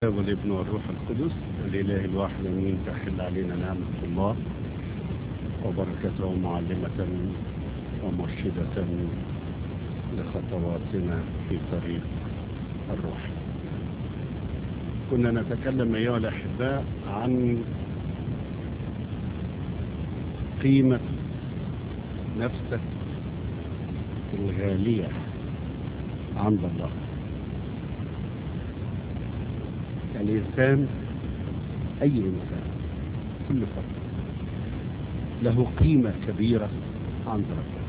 والابن والروح القدس الإله الواحد أمين تحل علينا نعمة الله وبركته معلمة ومرشدة لخطواتنا في طريق الروح كنا نتكلم أيها الأحباء عن قيمة نفسك الغالية عند الله الإنسان أي إنسان كل فرد له قيمة كبيرة عند ربنا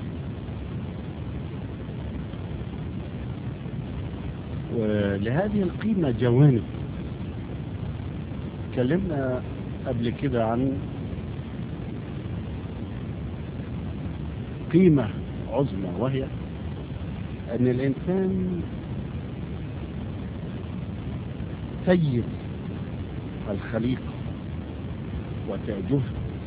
ولهذه القيمة جوانب تكلمنا قبل كده عن قيمة عظمى وهي أن الإنسان سيد الخليقة وتاجه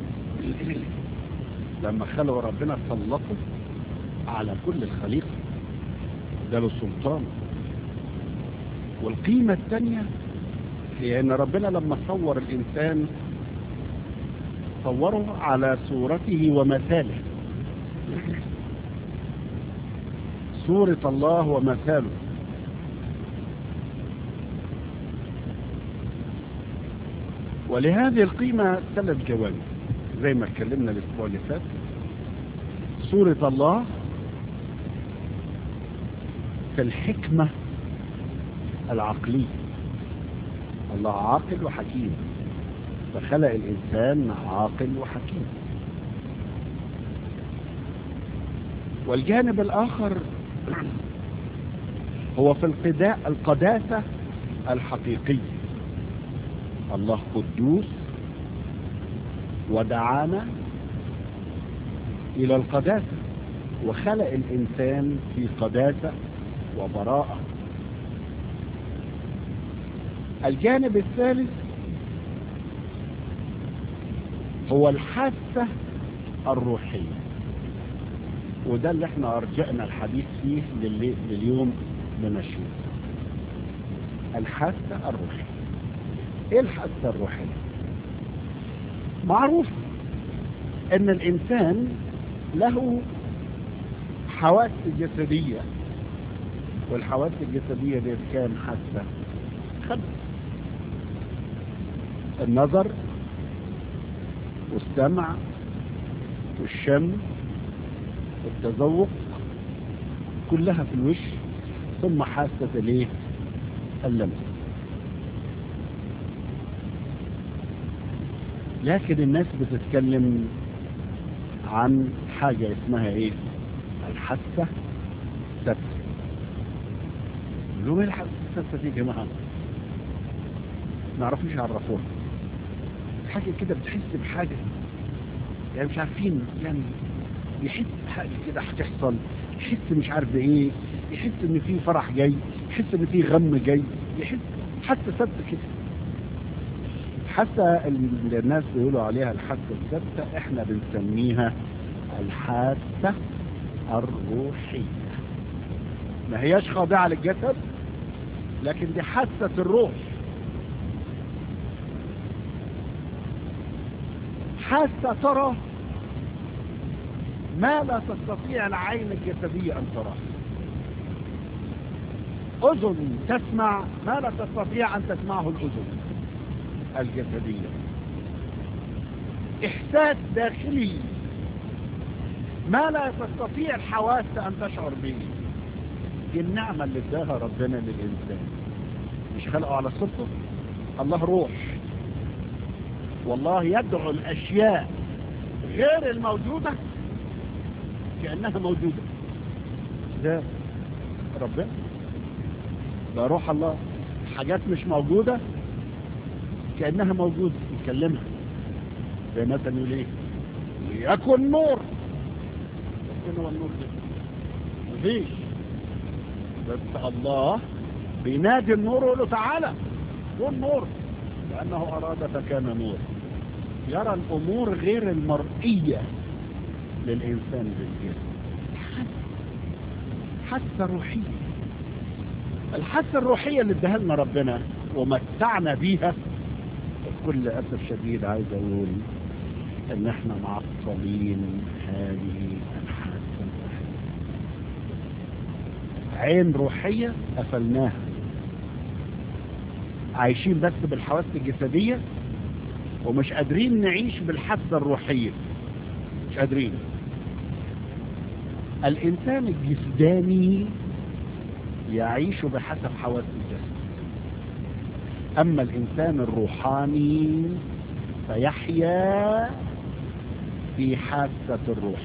لما خلقوا ربنا سلطه على كل الخليقة ده له سلطان والقيمة الثانية هي ان ربنا لما صور الانسان صوره على صورته ومثاله صورة الله ومثاله ولهذه القيمة ثلاث جوانب زي ما اتكلمنا الاسبوع اللي فات صورة الله في الحكمة العقلية الله عاقل وحكيم فخلق الإنسان عاقل وحكيم والجانب الآخر هو في القداء القداسة الحقيقية الله قدوس ودعانا إلى القداسة وخلق الإنسان في قداسة وبراءة الجانب الثالث هو الحاسة الروحية وده اللي احنا أرجعنا الحديث فيه لليوم بنشوف الحاسة الروحية ايه الحاسة الروحية معروف ان الانسان له حواس جسدية والحواس الجسدية دي كام حاسة خمس النظر والسمع والشم والتذوق كلها في الوش ثم حاسة الايه اللمس لكن الناس بتتكلم عن حاجة اسمها ايه الحاسة السادسة لهم ايه الحاسة السادسة دي يا جماعة ما عرفوش يعرفوها حاجة كده بتحس بحاجة يعني مش عارفين يعني يحس بحاجة كده هتحصل يحس مش عارف بايه يحس ان في فرح جاي يحس ان في غم جاي يحس حاسة ثابتة كده حتى اللي الناس بيقولوا عليها الحاسة الثابتة احنا بنسميها الحاسة الروحية ما هياش خاضعة للجسد لكن دي حاسة الروح حاسة ترى ما لا تستطيع العين الجسدية أن تراه أذن تسمع ما لا تستطيع أن تسمعه الأذن الجسدية إحساس داخلي ما لا تستطيع الحواس أن تشعر به دي النعمة اللي اداها ربنا للإنسان مش خلقه على صدقه الله روح والله يدعو الأشياء غير الموجودة كأنها موجودة ده ربنا ده روح الله حاجات مش موجودة كأنها موجودة يكلمها زي مثلا يقول ايه ليكن نور فين هو النور ده مفيش بس الله بينادي النور ويقول له تعالى كن نور لأنه أراد فكان نور يرى الأمور غير المرئية للإنسان بالجسم حاسة روحية الحاسة الروحية اللي اداها لنا ربنا ومتعنا بيها بكل أسف شديد عايز أقول إن إحنا معطلين هذه الحادثة عين روحية قفلناها عايشين بس بالحواس الجسدية ومش قادرين نعيش بالحاسة الروحية مش قادرين الإنسان الجسداني يعيش بحسب حواس الجسد أما الإنسان الروحاني فيحيا في حاسة الروح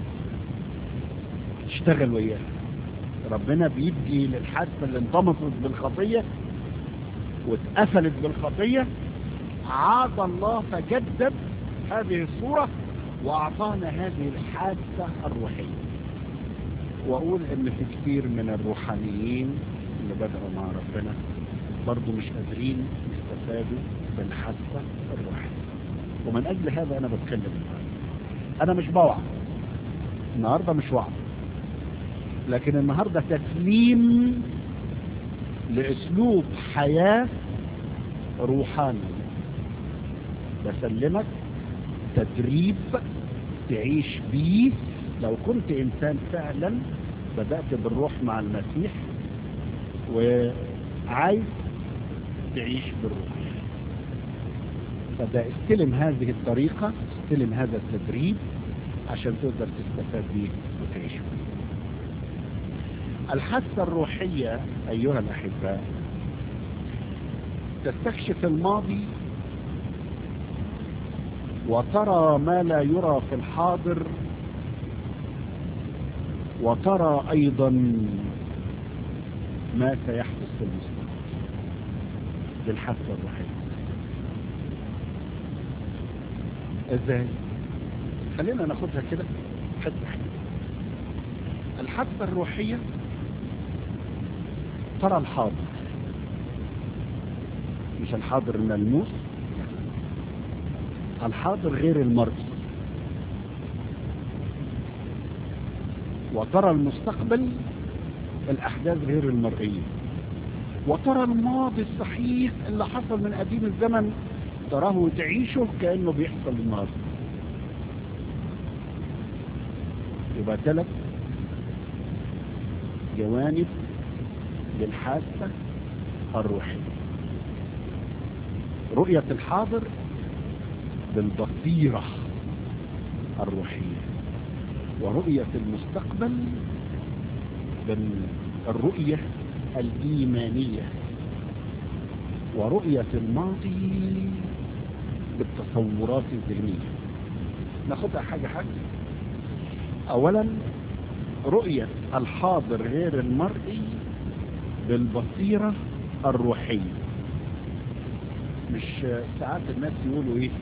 اشتغل وياه ربنا بيدي للحاسة اللي انطمست بالخطية واتقفلت بالخطية عاد الله فجدد هذه الصورة وأعطانا هذه الحاسة الروحية وأقول إن في كثير من الروحانيين اللي بدأوا مع ربنا برضو مش قادرين يستفادوا بالحاسة الروحية ومن أجل هذا أنا بتكلم النهاردة أنا مش بوعظ النهاردة مش وعظ لكن النهاردة تسليم لأسلوب حياة روحاني بسلمك تدريب تعيش بيه لو كنت إنسان فعلا بدأت بالروح مع المسيح وعايز تعيش بالروح فده استلم هذه الطريقة استلم هذا التدريب عشان تقدر تستفاد بيه وتعيش بيه الحاسة الروحية أيها الأحباء تستكشف الماضي وترى ما لا يرى في الحاضر وترى أيضا ما سيحدث في المستقبل بالحاسة الروحية ازاي خلينا ناخدها كده حته حته الحاسة الروحية ترى الحاضر مش الحاضر الملموس الحاضر غير المرئي وترى المستقبل الأحداث غير المرئية وترى الماضي الصحيح اللي حصل من قديم الزمن تراه وتعيشه كأنه بيحصل النهارده يبقى ثلاث جوانب للحاسة الروحية رؤية الحاضر بالبصيرة الروحية ورؤية المستقبل بالرؤية الإيمانية ورؤية الماضي بالتصورات الذهنية ناخدها حاجة حاجة أولا رؤية الحاضر غير المرئي بالبصيرة الروحية مش ساعات الناس يقولوا ايه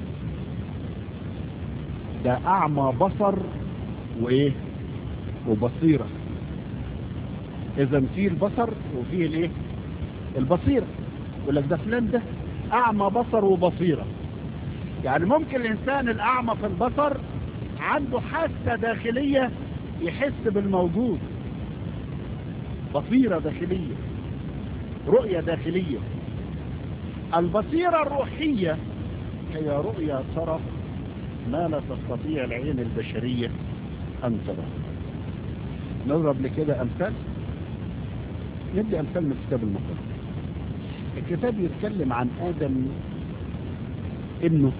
ده اعمى بصر وايه وبصيرة اذا فيه البصر وفيه الايه البصيرة يقول لك ده فلان ده اعمى بصر وبصيرة يعني ممكن الانسان الاعمى في البصر عنده حاسة داخلية يحس بالموجود بصيرة داخلية رؤية داخلية البصيرة الروحية هي رؤية ترى ما لا تستطيع العين البشرية أن ترى نضرب لكده أمثال ندي أمثال من الكتاب المقدس الكتاب يتكلم عن آدم إنه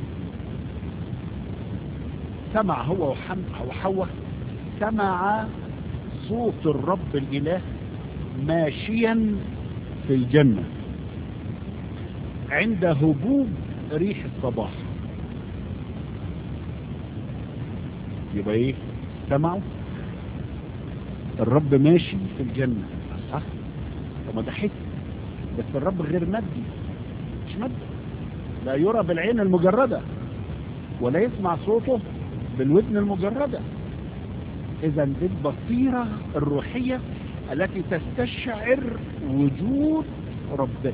سمع هو وحواء سمع صوت الرب الإله ماشيا في الجنة عند هبوب ريح الصباح يبقى ايه سمعوا الرب ماشي في الجنة صح طب ما ده حس بس الرب غير مادي مش مادي لا يرى بالعين المجردة ولا يسمع صوته بالودن المجردة اذا دي البصيرة الروحية التي تستشعر وجود ربنا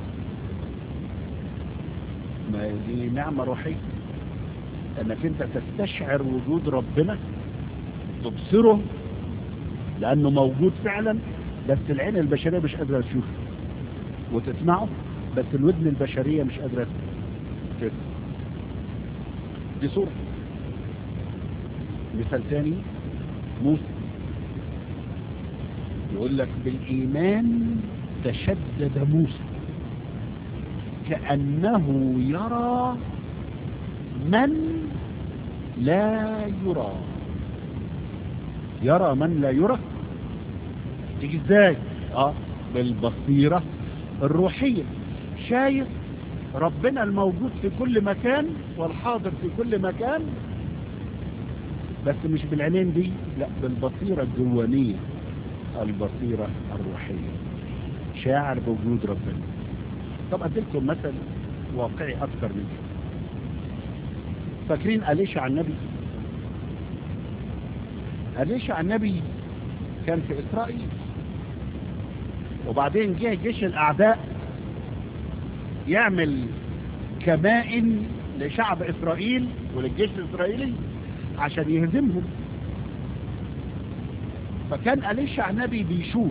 ما دي نعمة روحية انك انت تستشعر وجود ربنا تبصره لانه موجود فعلا بس العين البشرية مش قادرة تشوفه وتسمعه بس الودن البشرية مش قادرة كده دي صورة مثال تاني موسى يقول لك بالإيمان تشدد موسى كأنه يرى من لا يرى يرى من لا يرى تيجي ازاي اه بالبصيرة الروحية شايف ربنا الموجود في كل مكان والحاضر في كل مكان بس مش بالعينين دي لا بالبصيرة الجوانية البصيرة الروحية شاعر بوجود ربنا طب أدلكم مثل واقعي أكثر من كده فاكرين أليشع النبي أليشع النبي كان في إسرائيل وبعدين جه جيش الأعداء يعمل كمائن لشعب إسرائيل وللجيش الإسرائيلي عشان يهزمهم فكان أليشع نبي بيشوف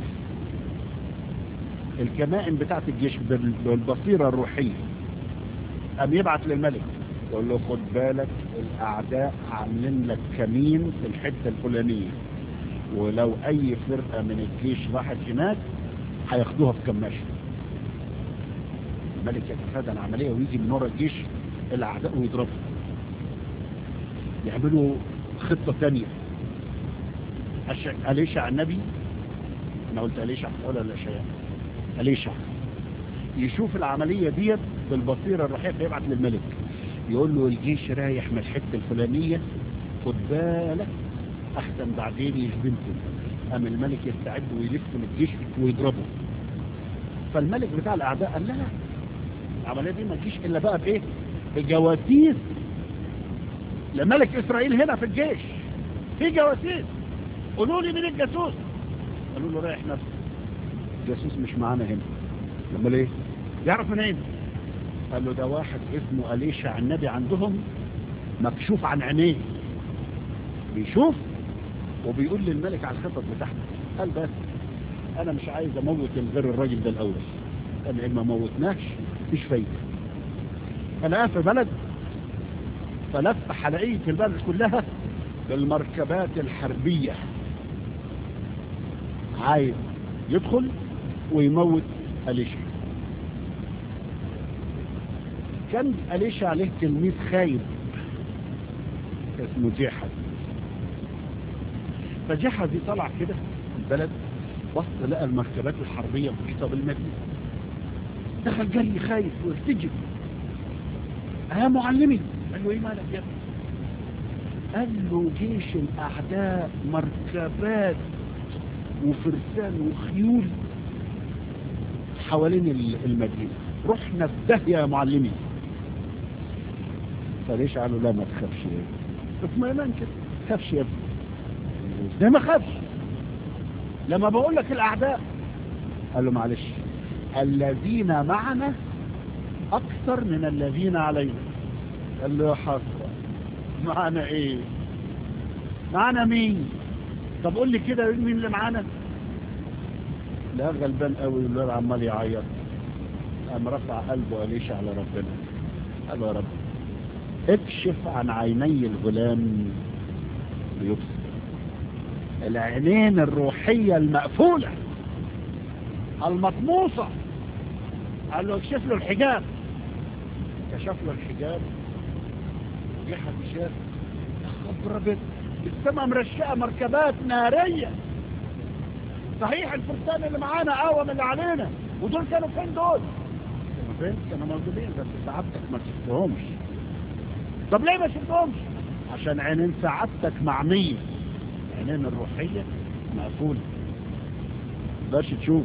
الكمائن بتاعت الجيش بالبصيرة الروحية قام يبعت للملك يقول له خد بالك الأعداء عاملين لك كمين في الحتة الفلانية ولو أي فرقة من الجيش راحت هناك هياخدوها في كماشة الملك يتفادى العملية ويجي من ورا الجيش الأعداء ويضربهم يعملوا خطة تانية أليشع النبي أنا قلت أليشع ولا الأشياء أليشع يشوف العملية ديت بالبصيرة الروحية فيبعت للملك يقول له الجيش رايح من الحتة الفلانية خد بالك أحسن بعدين يهزمكم قام الملك يستعد ويلف الجيش ويضربه فالملك بتاع الأعداء قال لا العملية دي ما تجيش إلا بقى بإيه بجواسيس لملك إسرائيل هنا في الجيش في جواسيس قولوا لي مين الجاسوس قالوا له رايح نفسه الجاسوس مش معانا هنا لما ليه يعرف منين قال له ده واحد اسمه أليشع النبي عندهم مكشوف عن عينيه بيشوف وبيقول للملك على الخطط بتاعته قال بس انا مش عايز اموت غير الراجل ده الاول انا ان ما موتناش مفيش فايده انا في بلد فلف حلقية البلد كلها بالمركبات الحربية عايز يدخل ويموت أليشا كان أليشا عليه تلميذ خايب اسمه جحد فجحدي طلع كده البلد بص لقى المركبات الحربية محيطة بالمدينة دخل جري خايف وارتجب يا معلمي قال له ايه مالك يا ابني قال له جيش الاعداء مركبات وفرسان وخيول حوالين المدينة رحنا في داهية يا معلمي فليش قالوا لا ما تخافش اطمئنان كده تخافش يا ابني ليه ما خافش لما بقول لك الاعداء قال له معلش الذين معنا اكثر من الذين علينا قال له يا حسرة معنا ايه معنا مين طب قول لي كده مين اللي معانا لا غلبان قوي والولاد عمال يعيط قام رفع قلبه أليش على ربنا قال له يا رب اكشف عن عيني الغلام ليبصر العينين الروحية المقفولة المطموسة قال له اكشف له الحجاب كشف له الحجاب جه حد شاف خبر بيت السماء مرشقة مركبات نارية صحيح الفرسان اللي معانا اقوى من اللي علينا ودول كانوا فين دول كانوا فين كانوا موجودين بس سعادتك ما شفتهمش طب ليه ما شفتهمش عشان عينين سعادتك معمية عينين الروحية مقفولة باش تشوف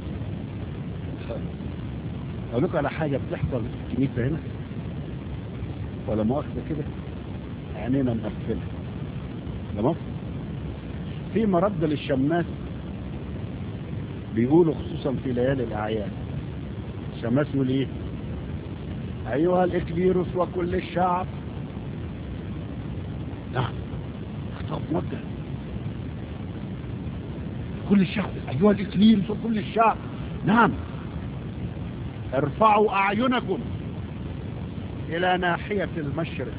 اقول لكم على حاجة بتحصل في الكنيسة هنا ولا مؤاخذة كده عينينا مقفلة ده مصر في مرد للشماس بيقولوا خصوصا في ليالي الأعياد الشماس يقول ايه أيها الإكبيروس وكل الشعب نعم خطاب موجه كل الشعب أيها الإكليروس وكل الشعب نعم ارفعوا أعينكم إلى ناحية المشرق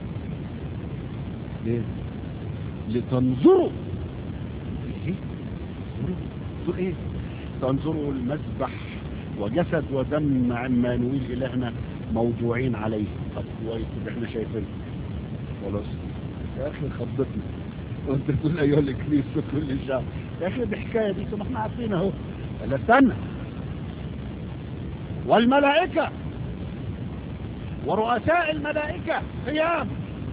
ليه؟ لتنظروا ايه؟ تنظروا ايه؟ تنظروا المذبح وجسد ودم عمانويل إلهنا موضوعين عليه طب كويس اللي احنا شايفينه خلاص يا أخي خضتنا وانت تقول أيها الإكليس كل شعب يا أخي دي حكاية دي ما احنا عارفين اهو لا استنى والملائكة ورؤساء الملائكة قيام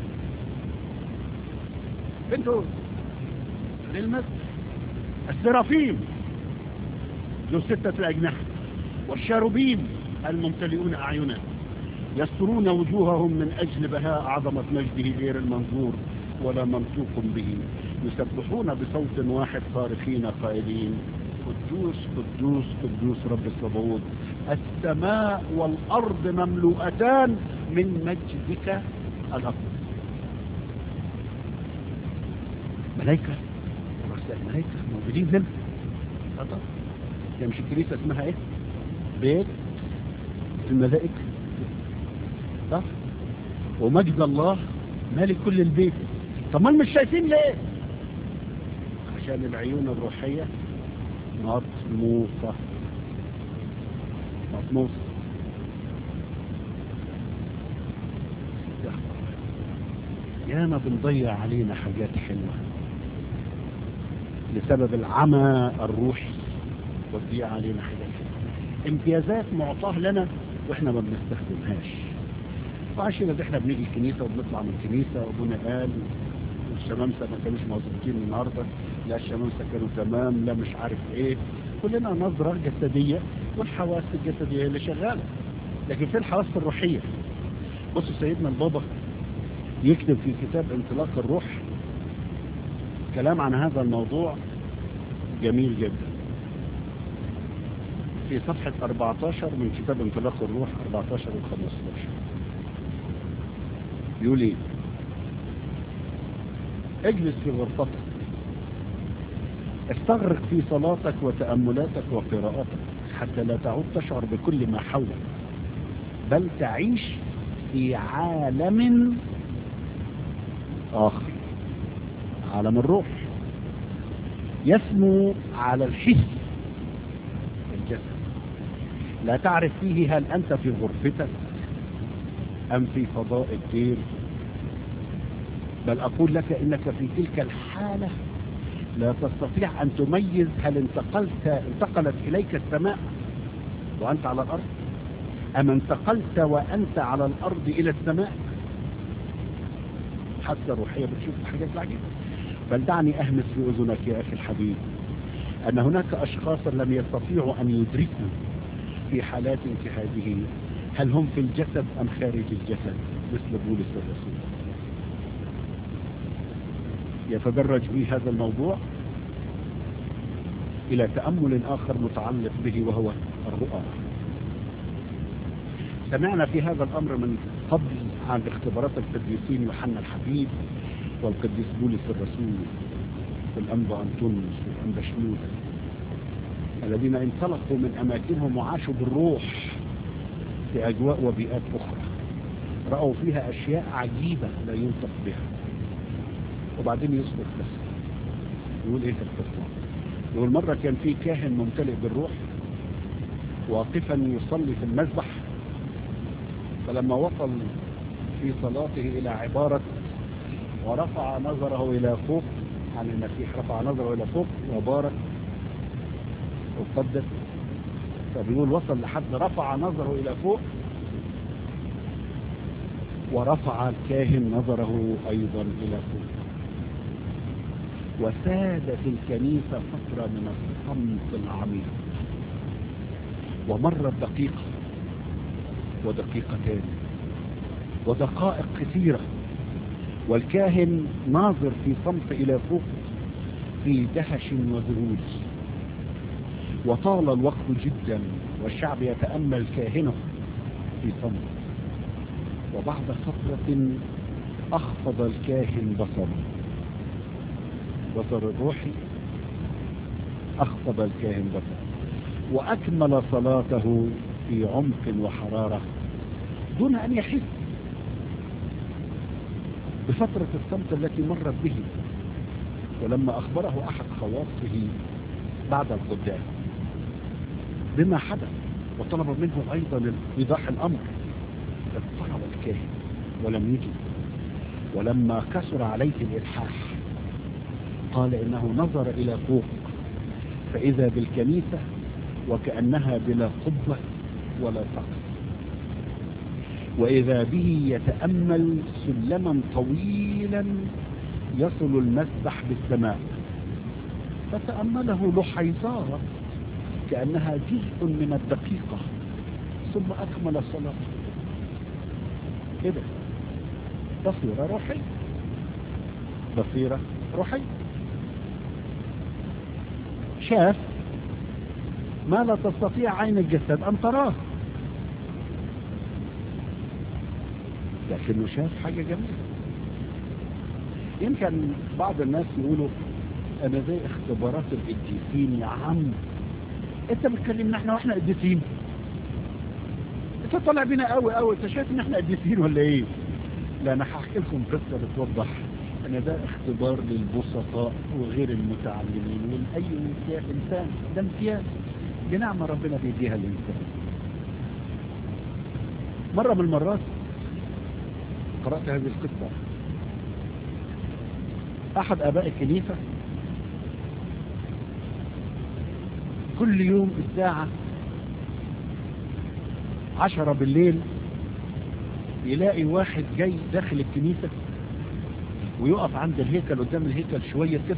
انتوا للمسجد السرافيم ذو ستة أجنحة والشاروبيم الممتلئون أعينا يسترون وجوههم من أجل بهاء عظمة مجده غير المنظور ولا منطوق به يسبحون بصوت واحد صارخين قائلين قدوس قدوس قدوس رب الصبوت السماء والأرض مملوءتان من مجدك الأقدس ملائكة ورؤساء الملائكة موجودين هنا طبعا هي مش الكنيسة اسمها ايه بيت الملائكة صح ومجد الله مالك كل البيت طب ما مش شايفين ليه عشان العيون الروحية مطموسة مطموسة ياما بنضيع علينا حاجات حلوة لسبب العمى الروحي بتضيع علينا حاجات حلوة امتيازات معطاه لنا واحنا ما بنستخدمهاش وعشان كده احنا بنيجي الكنيسة وبنطلع من الكنيسة وابونا قال الشمامسة ما كانوش مظبوطين النهاردة لا الشمامسة كانوا تمام لا مش عارف ايه كلنا نظرة جسدية والحواس الجسدية اللي شغالة لكن في الحواس الروحية بصوا سيدنا البابا يكتب في كتاب انطلاق الروح كلام عن هذا الموضوع جميل جدا في صفحة 14 من كتاب انطلاق الروح 14 و 15 يقول ايه اجلس في غرفتك استغرق في صلاتك وتأملاتك وقراءاتك حتى لا تعود تشعر بكل ما حولك بل تعيش في عالم آخر عالم الروح يسمو على الحس الجسد لا تعرف فيه هل أنت في غرفتك أم في فضاء الدير بل أقول لك إنك في تلك الحالة لا تستطيع أن تميز هل انتقلت انتقلت إليك السماء وأنت على الأرض أم انتقلت وأنت على الأرض إلى السماء حتى روحية بتشوف حاجات العجيبة بل دعني أهمس في أذنك يا أخي الحبيب أن هناك أشخاصا لم يستطيعوا أن يدركوا في حالات كهذه هل هم في الجسد أم خارج الجسد مثل بولس الرسول يتدرج بي هذا الموضوع إلى تأمل آخر متعلق به وهو الرؤى سمعنا في هذا الأمر من قبل عن اختبارات القديسين يوحنا الحبيب والقديس بولس الرسول والأنبا أنطونيوس والأنبا شنودة الذين انطلقوا من أماكنهم وعاشوا بالروح في أجواء وبيئات أخرى رأوا فيها أشياء عجيبة لا ينطق بها وبعدين يصبر بس يقول ايه في القصة يقول مرة كان في كاهن ممتلئ بالروح واقفا يصلي في المذبح فلما وصل في صلاته إلى عبارة ورفع نظره إلى فوق عن المسيح رفع نظره إلى فوق وبارك وقدس فبيقول وصل لحد رفع نظره إلى فوق ورفع الكاهن نظره أيضا إلى فوق وسادت الكنيسة فترة من الصمت العميق ومرت دقيقة ودقيقتان ودقائق كثيرة والكاهن ناظر في صمت إلى فوق في دهش وذهول وطال الوقت جدا والشعب يتأمل كاهنه في صمت وبعد فترة أخفض الكاهن بصره بصر الروحي أخفض الكاهن بصره وأكمل صلاته في عمق وحرارة دون أن يحس بفترة الصمت التي مرت به ولما أخبره أحد خواصه بعد القدام بما حدث وطلب منه أيضا إيضاح الأمر اضطرب الكاهن ولم يجب ولما كسر عليه الإلحاح قال إنه نظر إلى فوق فإذا بالكنيسة وكأنها بلا قبة ولا سقف وإذا به يتأمل سلما طويلا يصل المسبح بالسماء فتأمله لحيظات كأنها جزء من الدقيقة ثم أكمل صلاته كده بصيرة روحية بصيرة روحية شاف ما لا تستطيع عين الجسد أن تراه لكنه شاف حاجة جميلة يمكن بعض الناس يقولوا أنا زي اختبارات القديسين يا عم أنت بتكلمنا احنا واحنا قديسين أنت طالع بينا قوي قوي أنت شايف إن احنا قديسين ولا إيه؟ لا أنا هحكي لكم قصة بتوضح أن ده اختبار للبسطاء وغير المتعلمين ولأي إنسان ده امتياز دي نعمة ربنا بيديها للإنسان مرة من المرات قرأت هذه القصة أحد أباء الكنيسة كل يوم الساعة عشرة بالليل يلاقي واحد جاي داخل الكنيسة ويقف عند الهيكل قدام الهيكل شوية كده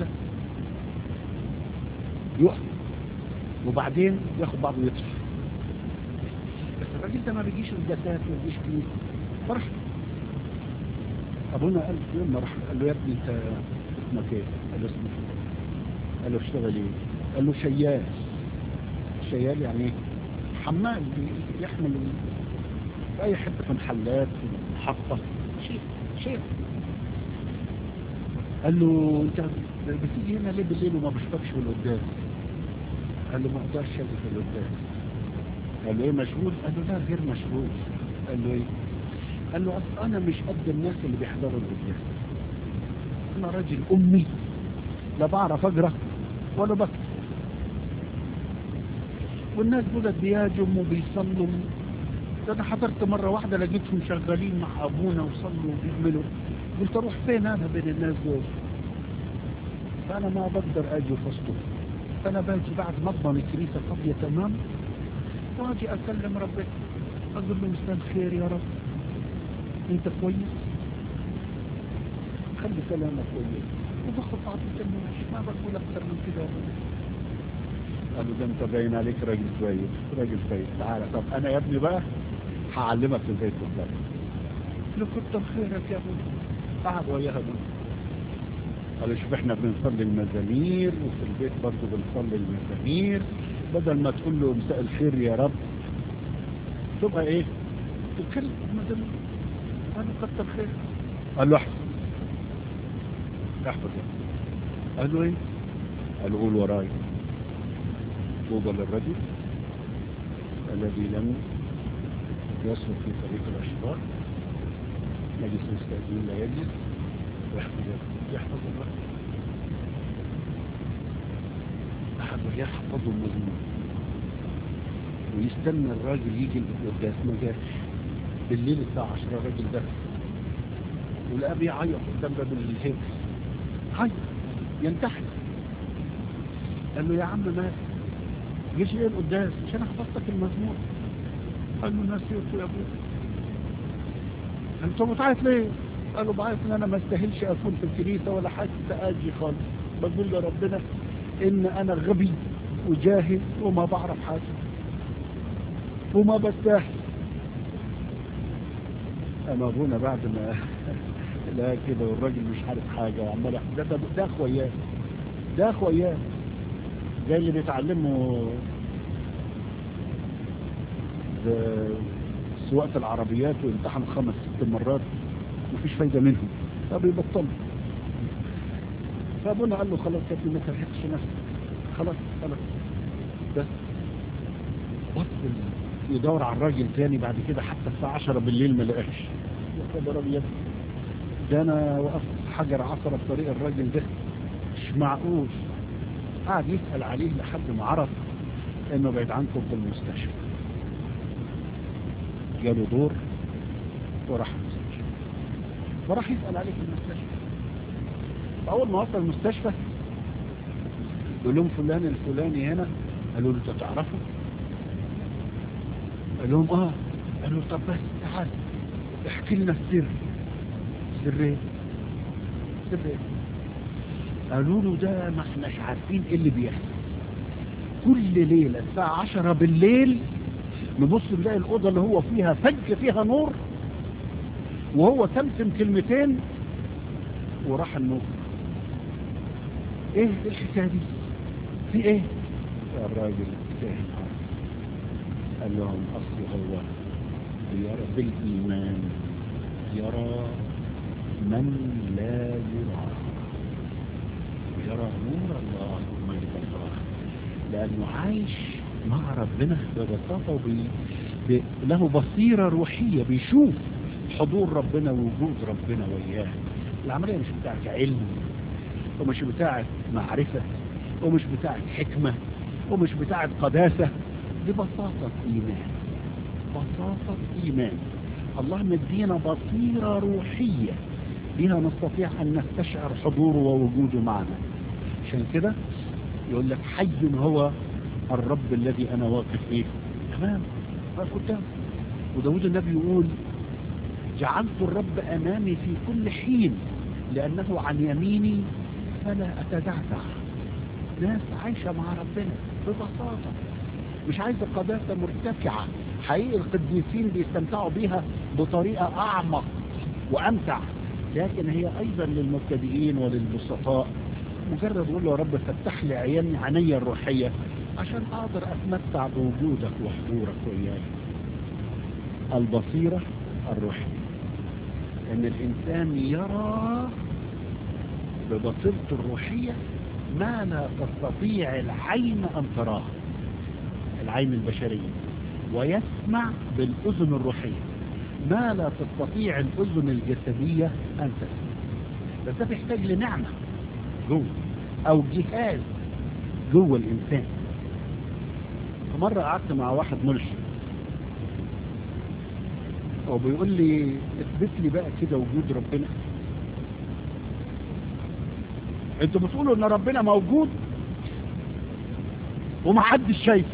يقف وبعدين ياخد بعضه ويطلع بس الراجل ده ما بيجيش الجسات ما بيجيش كنيسة فرح ابونا قال يوم ما راح قال له يا ابني انت اسمك ايه؟ قال له اسمك ايه؟ قال له اشتغل ايه؟ قال له شيال شيال يعني ايه؟ حمال يحمل في اي حته في محلات في محطه شيء شيء قال له انت بتيجي هنا ليه بالليل وما بشوفكش في القداس؟ قال له ما اقدرش اجي في القداس قال له ايه مشغول؟ قال له لا غير مشغول قال له ايه؟ قال له اصل انا مش قد الناس اللي بيحضروا القداس انا راجل امي لا بعرف اقرا ولا بكتب والناس دول بيهاجموا وبيصلوا ده انا حضرت مره واحده لقيتهم شغالين مع ابونا وصلوا وبيعملوا قلت اروح فين انا بين الناس دول فانا ما بقدر اجي وسطهم فانا باجي بعد ما اضمن الكنيسه فاضيه تمام واجي اكلم ربنا اقول له مساء الخير يا رب انت كويس خلي كلامك كويس وباخد بعض الكلمات ما بقول اكتر من كده يا رب قالوا ده انت باين عليك راجل كويس راجل كويس تعالى طب انا يا ابني بقى هعلمك ازاي تصلي قلت له كتر خيرك يا ابني قعد وياها ابني قالوا شوف احنا بنصلي المزامير وفي البيت برضه بنصلي المزامير بدل ما تقول له مساء الخير يا رب تبقى ايه تتكلم المزامير قالوا كتر خير قال له احفظ احفظ يعني. قال له ايه قال له قول وراي طوبى للرجل الذي لم يسلك في طريق الاشرار يجلس المستأذين لا يجلس ويحفظ يحفظ الرجل أحد يحفظ المزمور ويستنى الراجل يجي القداس ما جاش بالليل الساعة 10 الراجل ده والأب يعيط قدام باب الهيكل عيط ينتحر قال له يا عم مات جيش ايه القداس مش انا حفظتك المزمور قال له نسيته يا ابوي انت بتعيط ليه قال له بعيط ان انا ما استاهلش اكون في الكنيسه ولا حتى اجي خالص بقول لربنا ان انا غبي وجاهل وما بعرف حاجه وما بستاهل اما ابونا بعد ما لا كده والراجل مش عارف حاجه وعمال ده ده, ده اخوياه ده اخوياه زي اللي بيتعلموا سواقة العربيات ويمتحنوا خمس ست مرات مفيش فايدة منهم فبيبطلوا فابونا قال له خلاص يا ابني ما ترهقش نفسك خلاص خلاص بس بص يدور على الراجل تاني بعد كده حتى الساعة 10 بالليل ما لقاش يا خبر ابيض ده انا وقفت حجر عثرة في طريق الراجل ده مش معقول قعد يسأل عليه لحد ما عرف انه بعيد عنكم في المستشفى جاله دور وراح المستشفى فراح يسأل عليه في المستشفى فأول ما وصل المستشفى يقول لهم فلان الفلاني هنا قالوا له انت تعرفه قال لهم اه قالوا طب بس تعال احكي لنا السر سر ايه سر ايه قالوا له ده ما احناش عارفين ايه اللي بيحصل كل ليلة الساعة عشرة بالليل نبص نلاقي الأوضة اللي هو فيها فج فيها نور وهو تمتم كلمتين وراح النور ايه الحكاية دي في ايه الراجل فهم قال لهم اصل هو يرى بالايمان يرى من لا يرى ويرى نور الله ومجد الله لانه عايش مع ربنا ببساطه وبي... ب... له بصيره روحيه بيشوف حضور ربنا ووجود ربنا وياه العمليه مش بتاعت علم ومش بتاعت معرفه ومش بتاعت حكمه ومش بتاعت قداسه دي بساطه ايمان بساطه ايمان الله مدينا بصيره روحيه بها نستطيع ان نستشعر حضوره ووجوده معنا عشان كده يقول لك حي هو الرب الذي انا واقف ايه تمام واقف قدامه وداود النبي يقول جعلت الرب امامي في كل حين لانه عن يميني فلا اتزعزع ناس عايشة مع ربنا ببساطة مش عايزة قداسة مرتفعة حقيقي القديسين بيستمتعوا بيها بطريقة اعمق وامتع لكن هي ايضا للمبتدئين وللبسطاء مجرد اقول له يا رب فتح لي عيني عيني الروحية عشان اقدر اتمتع بوجودك وحضورك وياي البصيرة الروحية ان الانسان يرى ببصيرته الروحية ما لا تستطيع العين ان تراه العين البشرية ويسمع بالاذن الروحية ما لا تستطيع الاذن الجسدية ان تسمع بس ده بيحتاج لنعمة جوه او جهاز جوه الانسان فمرة قعدت مع واحد ملحد هو بيقول لي اثبت لي بقى كده وجود ربنا انتوا بتقولوا ان ربنا موجود ومحدش شايفه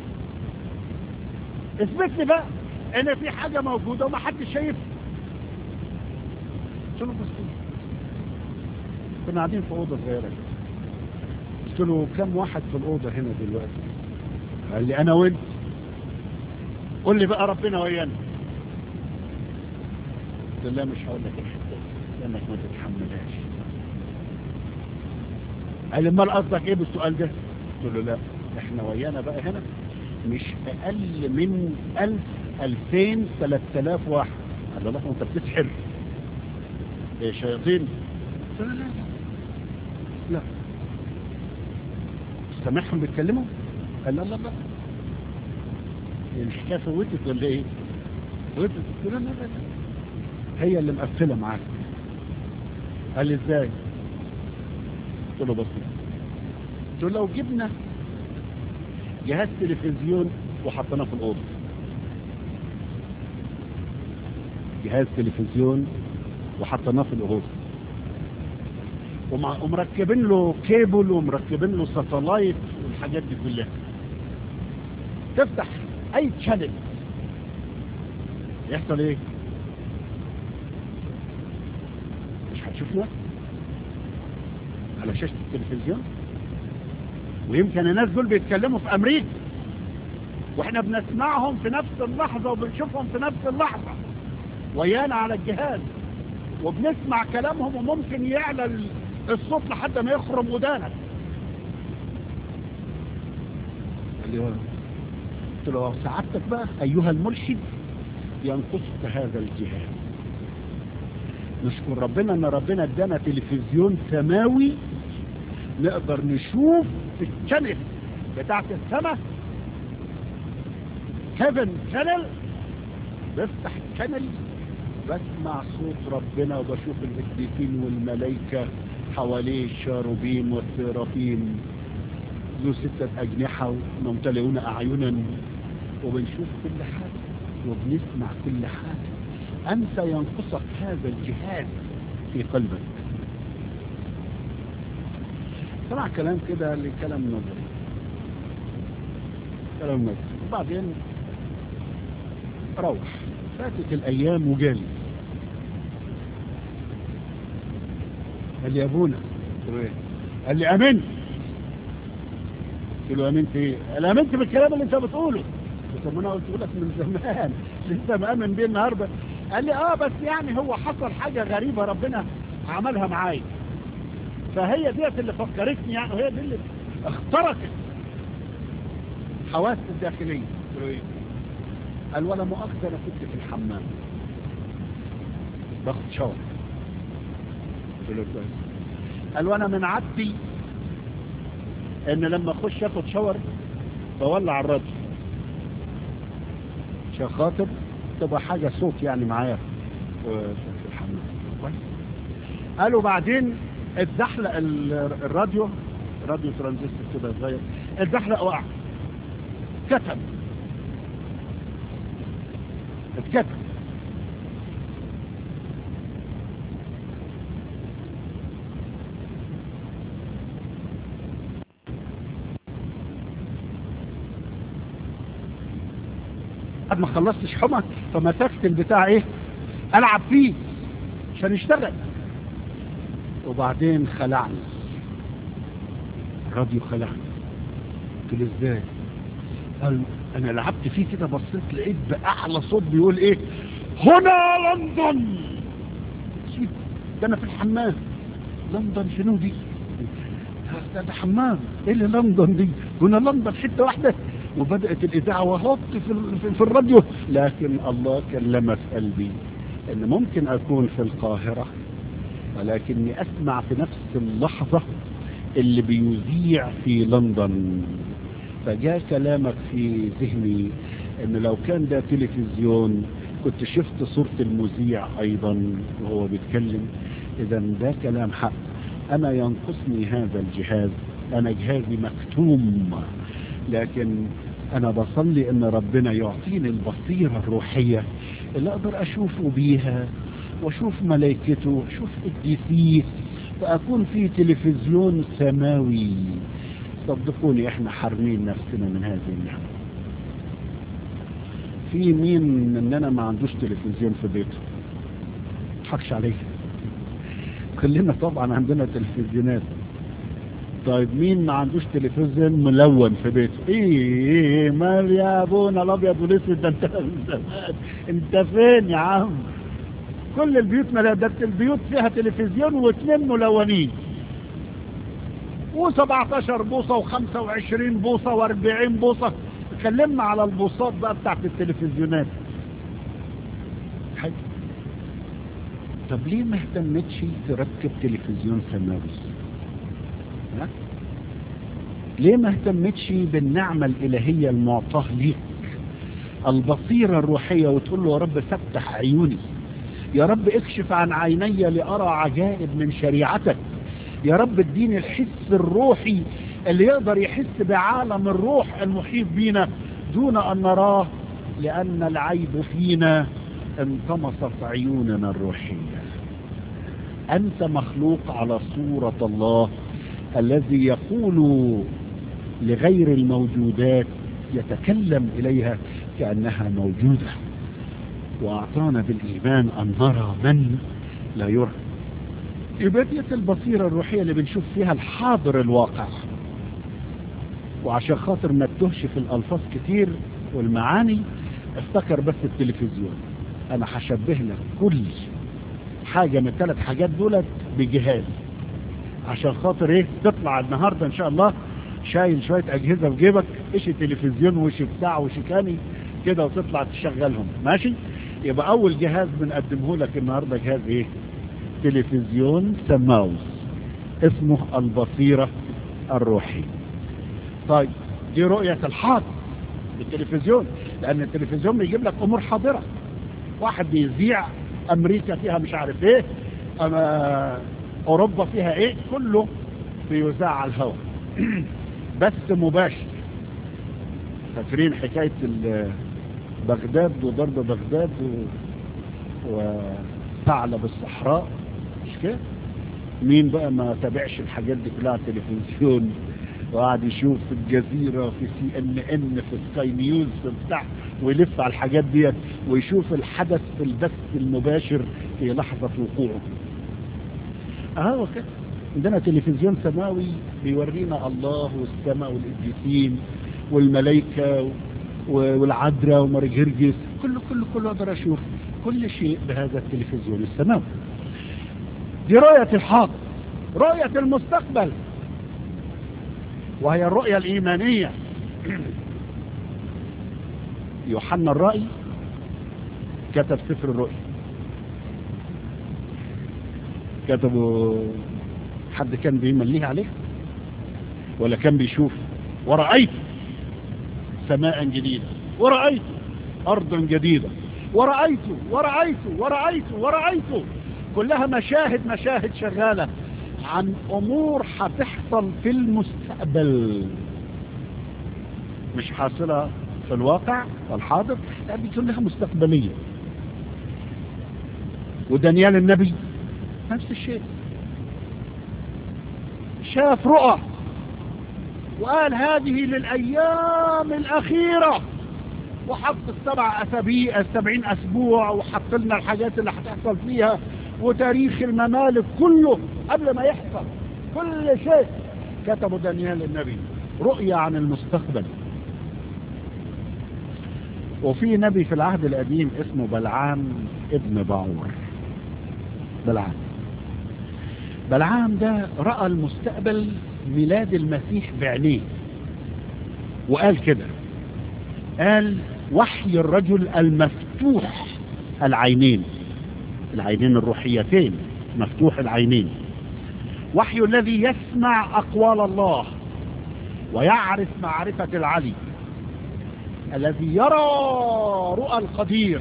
اثبت لي بقى ان في حاجة موجودة ومحدش شايفها قلت له بس كنا قاعدين في اوضه صغيره كده قلت له كم واحد في الاوضه هنا دلوقتي قال لي انا وانت قول لي بقى ربنا ويانا قلت له لا مش هقول لك الحته لانك ما تتحملهاش قال لي امال قصدك ايه بالسؤال ده قلت له لا احنا ويانا بقى هنا مش اقل من الف الفين ثلاث الاف واحد قال له لا انت بتسحر ايه شياطين قلت له لا لا لا سامعهم بيتكلموا قال لا لا لا الحكايه فوتت ولا ايه فوتت قلت له لا لا لا هي اللي مقفله معاك قال لي ازاي قلت له بسيط قلت له لو جبنا جهاز تلفزيون وحطيناه في الاوضه جهاز تلفزيون وحطيناه في الاوضه ومركبين له كيبل ومركبين له ساتلايت والحاجات دي كلها تفتح اي تشانل يحصل ايه مش هتشوفنا على شاشة التلفزيون ويمكن الناس دول بيتكلموا في امريكا واحنا بنسمعهم في نفس اللحظة وبنشوفهم في نفس اللحظة ويانا على الجهاز وبنسمع كلامهم وممكن يعلى الصوت لحد ما يخرم ودانك قلت له سعادتك بقى ايها الملحد ينقصك هذا الجهاز نشكر ربنا ان ربنا ادانا تلفزيون سماوي نقدر نشوف في الشانل بتاعت السماء هيفن شانل بفتح الشانل بسمع صوت ربنا وبشوف القديسين والملائكة حواليه الشاروبيم والسيرافيم ذو ستة أجنحة ممتلئون أعينا وبنشوف كل حاجة وبنسمع كل حاجة أنت ينقصك هذا الجهاز في قلبك سمع كلام كده لكلام نظري كلام نظري وبعدين روح فاتت الأيام وجالي قال لي يا ابونا قال لي امنت قلت له امنت ايه قال امنت بالكلام اللي انت بتقوله قلت له انا قلت لك من زمان لسه مامن بيه النهارده قال لي اه بس يعني هو حصل حاجه غريبه ربنا عملها معايا فهي ديت اللي فكرتني يعني وهي دي اللي اخترقت حواسي الداخليه قلت له ايه قال ولا مؤاخذه انا كنت في الحمام باخد شاور قلت له كويس قال وانا من عادتي ان لما اخش اخد شاور بولع الراديو عشان خاطر تبقى حاجه صوت يعني معايا في الحمام كويس قالوا بعدين اتزحلق الراديو راديو ترانزستور كده صغير اتزحلق وقع كتب اتكتب بعد ما خلصت شحمة فمسكت البتاع ايه العب فيه عشان يشتغل وبعدين خلعني الراديو خلعني قلت له ازاي قال انا لعبت فيه كده بصيت لقيت باعلى صوت بيقول ايه هنا لندن ده انا في الحمام لندن شنو دي ده, ده حمام ايه اللي لندن دي هنا لندن حته واحده وبدات الاذاعه وهط في, في الراديو لكن الله كلم في قلبي ان ممكن اكون في القاهره ولكني اسمع في نفس اللحظه اللي بيذيع في لندن فجاء كلامك في ذهني ان لو كان ده تلفزيون كنت شفت صورة المذيع ايضا وهو بيتكلم اذا ده كلام حق انا ينقصني هذا الجهاز انا جهازي مكتوم لكن انا بصلي ان ربنا يعطيني البصيرة الروحية اللي اقدر اشوفه بيها واشوف ملائكته واشوف قديسيه فاكون في تلفزيون سماوي صدقوني احنا حارمين نفسنا من هذه النعمة في مين مننا ما عندوش تلفزيون في بيته حقش عليه كلنا طبعا عندنا تلفزيونات طيب مين ما عندوش تلفزيون ملون في بيته ايه ايه مال يا ابونا الابيض والاسود ده انت انت فين يا عم كل البيوت ملا ده البيوت فيها تلفزيون واثنين ملونين و17 بوصة و25 بوصة و40 بوصة اتكلمنا على البوصات بقى بتاعت التلفزيونات حاجة طب ليه ما اهتمتش تركب تلفزيون سماوي ها؟ ليه ما اهتمتش بالنعمة الإلهية المعطاة ليك البصيرة الروحية وتقول له يا رب فتح عيوني يا رب اكشف عن عيني لأرى عجائب من شريعتك يا رب اديني الحس الروحي اللي يقدر يحس بعالم الروح المحيط بينا دون ان نراه لان العيب فينا انطمست عيوننا الروحية انت مخلوق على صورة الله الذي يقول لغير الموجودات يتكلم اليها كأنها موجودة واعطانا بالايمان ان نرى من لا يرى إبادية البصيرة الروحية اللي بنشوف فيها الحاضر الواقع وعشان خاطر ما تتهش في الألفاظ كتير والمعاني افتكر بس التلفزيون أنا هشبه لك كل حاجة من الثلاث حاجات دولت بجهاز عشان خاطر ايه تطلع النهاردة ان شاء الله شايل شوية اجهزة في جيبك ايش تلفزيون وش بتاع وش كاني كده وتطلع تشغلهم ماشي يبقى اول جهاز بنقدمه لك النهاردة جهاز ايه تلفزيون سماوي اسمه البصيرة الروحية طيب دي رؤية الحاضر بالتلفزيون لان التلفزيون بيجيب لك امور حاضرة واحد بيذيع امريكا فيها مش عارف ايه اما اوروبا فيها ايه كله بيذاع على الهواء بس مباشر فاكرين حكاية بغداد وضرب بغداد و... وثعلب الصحراء مش كده مين بقى ما تابعش الحاجات دي كلها على التلفزيون وقعد يشوف في الجزيرة في سي ان ان في سكاي نيوز في بتاع ويلف على الحاجات ديت ويشوف الحدث في البث المباشر في لحظة وقوعه اهو كده عندنا تلفزيون سماوي بيورينا الله والسماء والقديسين والملائكة والعذراء ومرجرجس كله كله كله اقدر اشوف كل شيء بهذا التلفزيون السماوي دي رؤية الحاضر رؤية المستقبل وهي الرؤية الإيمانية يوحنا الرأي كتب سفر الرؤيا كتبه حد كان بيمليه عليه ولا كان بيشوف ورأيت سماء جديدة ورأيت أرضا جديدة ورأيت ورأيت ورأيت ورأيت كلها مشاهد مشاهد شغالة عن أمور هتحصل في المستقبل مش حاصلة في الواقع والحاضر لا دي كلها مستقبلية ودانيال النبي نفس الشيء شاف رؤى وقال هذه للأيام الأخيرة وحط السبع أسابيع السبعين أسبوع وحط لنا الحاجات اللي هتحصل فيها وتاريخ الممالك كله قبل ما يحصل كل شيء كتبه دانيال النبي رؤية عن المستقبل وفي نبي في العهد القديم اسمه بلعام ابن باعور بلعام بلعام ده رأى المستقبل ميلاد المسيح بعينيه وقال كده قال وحي الرجل المفتوح العينين العينين الروحيتين مفتوح العينين وحي الذي يسمع أقوال الله ويعرف معرفة العلي الذي يرى رؤى القدير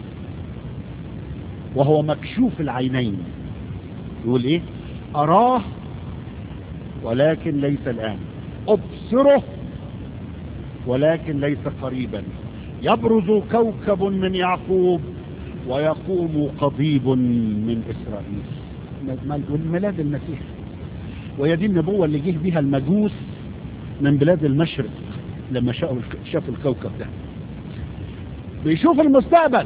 وهو مكشوف العينين يقول ايه أراه ولكن ليس الآن أبصره ولكن ليس قريبا يبرز كوكب من يعقوب ويقوم قضيب من إسرائيل والميلاد المسيح وهي دي النبوة اللي جه بها المجوس من بلاد المشرق لما شافوا الكوكب ده بيشوف المستقبل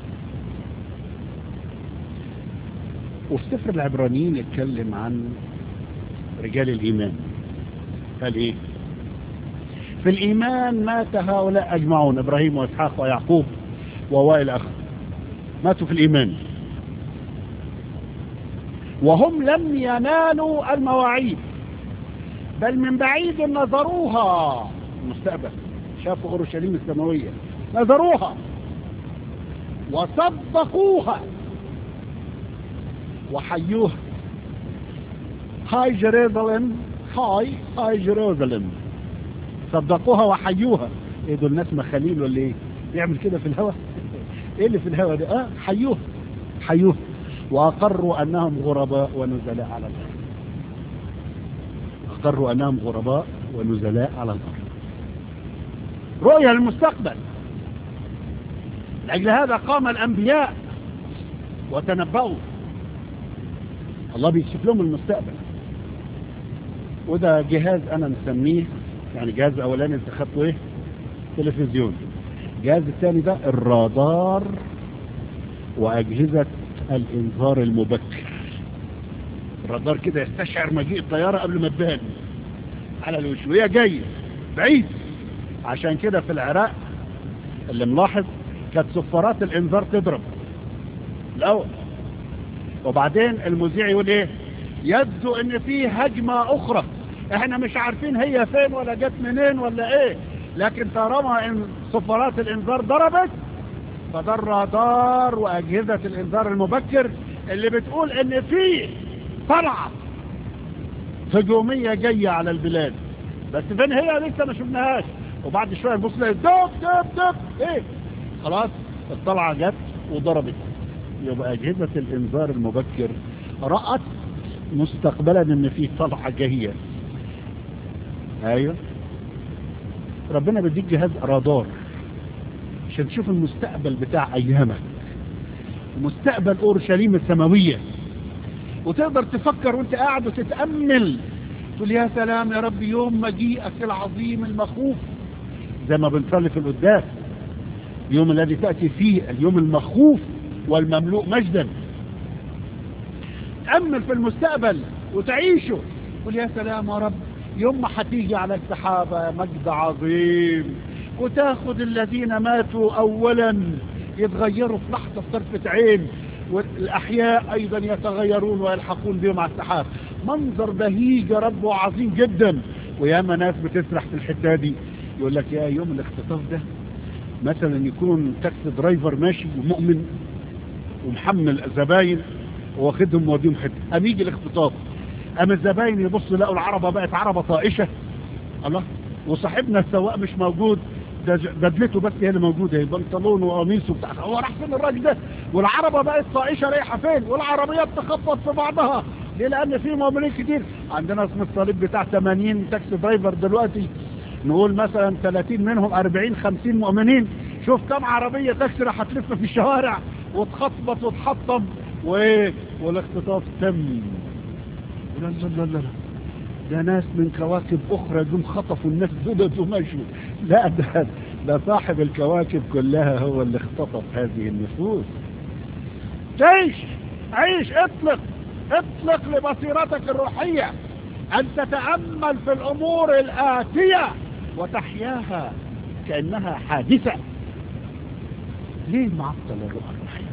وفي سفر العبرانيين يتكلم عن رجال الإيمان قال إيه في الإيمان مات هؤلاء أجمعون إبراهيم وإسحاق ويعقوب ووائل أخ ماتوا في الإيمان وهم لم ينالوا المواعيد بل من بعيد نظروها المستقبل شافوا أورشليم السماوية نظروها وصدقوها وحيوها هاي جيروزالم هاي هاي جيروزالم صدقوها وحيوها ايه دول ناس مخاليل ولا ايه يعمل كده في الهواء ايه اللي في الهواء ده اه حيوها حيوها واقروا انهم غرباء ونزلاء على الارض اقروا انهم غرباء ونزلاء على الارض رؤية للمستقبل لأجل هذا قام الأنبياء وتنبأوا الله بيكشف لهم المستقبل وده جهاز أنا مسميه يعني جهاز الأولاني انت خدته ايه تلفزيون الجهاز الثاني ده الرادار وأجهزة الإنذار المبكر الرادار كده يستشعر مجيء الطيارة قبل ما تبان على الوش وهي جاية بعيد عشان كده في العراق اللي ملاحظ كانت صفارات الانذار تضرب الاول وبعدين المذيع يقول ايه يبدو ان في هجمة اخرى احنا مش عارفين هي فين ولا جت منين ولا ايه لكن طالما ان صفارات الانذار ضربت فده الرادار واجهزة الانذار المبكر اللي بتقول ان في طلعة هجومية جاية على البلاد بس فين هي لسه ما شفناهاش وبعد شوية نبص نلاقي دب دب دب ايه خلاص الطلعة جت وضربت يبقى أجهزة الإنذار المبكر رأت مستقبلا ان في طلعة جاية ايوه ربنا بيديك جهاز رادار عشان تشوف المستقبل بتاع ايامك ومستقبل اورشليم السماوية وتقدر تفكر وانت قاعد وتتأمل تقول يا سلام يا رب يوم مجيئك العظيم المخوف زي ما بنصلي في القداس اليوم الذي تأتي فيه اليوم المخوف والمملوء مجدا تأمل في المستقبل وتعيشه قل يا سلام يا رب يوم ما هتيجي على السحابة مجد عظيم وتاخد الذين ماتوا أولا يتغيروا في لحظة طرفة عين والأحياء أيضا يتغيرون ويلحقون بهم على السحاب منظر بهيج يا رب وعظيم جدا وياما ناس بتسرح في الحتة دي يقول لك يا يوم الاختطاف ده مثلا يكون تاكسي درايفر ماشي ومؤمن ومحمل زباين واخدهم ووديهم حته قام يجي الاختطاف قام الزباين يبصوا يلاقوا العربه بقت عربه طائشه الله وصاحبنا السواق مش موجود ده بدلته بس هي اللي موجوده بنطلونه وقميصه بتاع هو راح فين الراجل ده والعربه بقت طائشه رايحه فين والعربيات تخبط في بعضها ليه لان في مؤمنين كتير عندنا اسم الصليب بتاع 80 تاكسي درايفر دلوقتي نقول مثلا 30 منهم 40 50 مؤمنين شوف كم عربيه تاكسي راح تلف في الشوارع وتخطبط وتحطم وايه والاختطاف تم لا لا لا لا ده ناس من كواكب اخرى جم خطفوا الناس دول ومشوا لا ده ده صاحب الكواكب كلها هو اللي اختطف هذه النفوس عيش عيش اطلق اطلق لبصيرتك الروحية ان تتأمل في الامور الاتية وتحياها كأنها حادثة ليه معطل الروح الروحية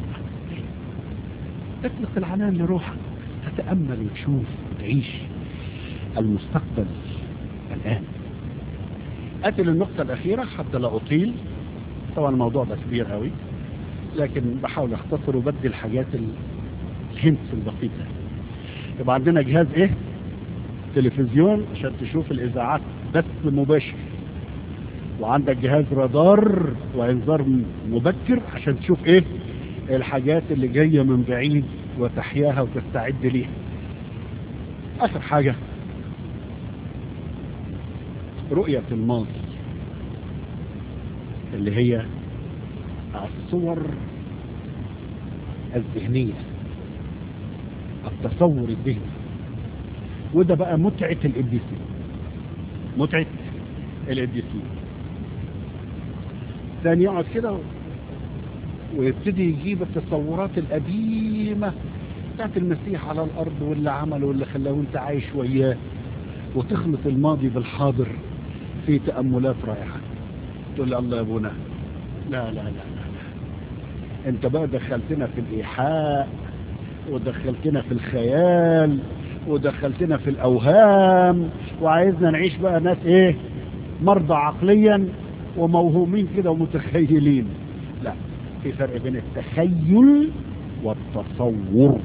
اطلق العنان لروحك تتأمل وتشوف وتعيش المستقبل الآن أتي للنقطة الأخيرة حتى لا أطيل طبعا الموضوع ده كبير قوي لكن بحاول أختصر وبدي الحاجات الهنتس البسيطة يبقى عندنا جهاز إيه تلفزيون عشان تشوف الإذاعات بث مباشر وعندك جهاز رادار وإنذار مبكر عشان تشوف إيه الحاجات اللي جاية من بعيد وتحياها وتستعد ليها آخر حاجة رؤية الماضي اللي هي الصور الذهنية التصور الذهني وده بقى متعة القديسين متعة القديسين ثاني يقعد كده ويبتدي يجيب التصورات القديمة بتاعت المسيح على الأرض واللي عمله واللي خلاه وانت عايش وياه وتخلط الماضي بالحاضر في تأملات رائعة تقول لي الله يا ابونا لا لا لا لا, لا. انت بقى دخلتنا في الإيحاء ودخلتنا في الخيال ودخلتنا في الأوهام وعايزنا نعيش بقى ناس ايه مرضى عقليا وموهومين كده ومتخيلين لا في فرق بين التخيل والتصور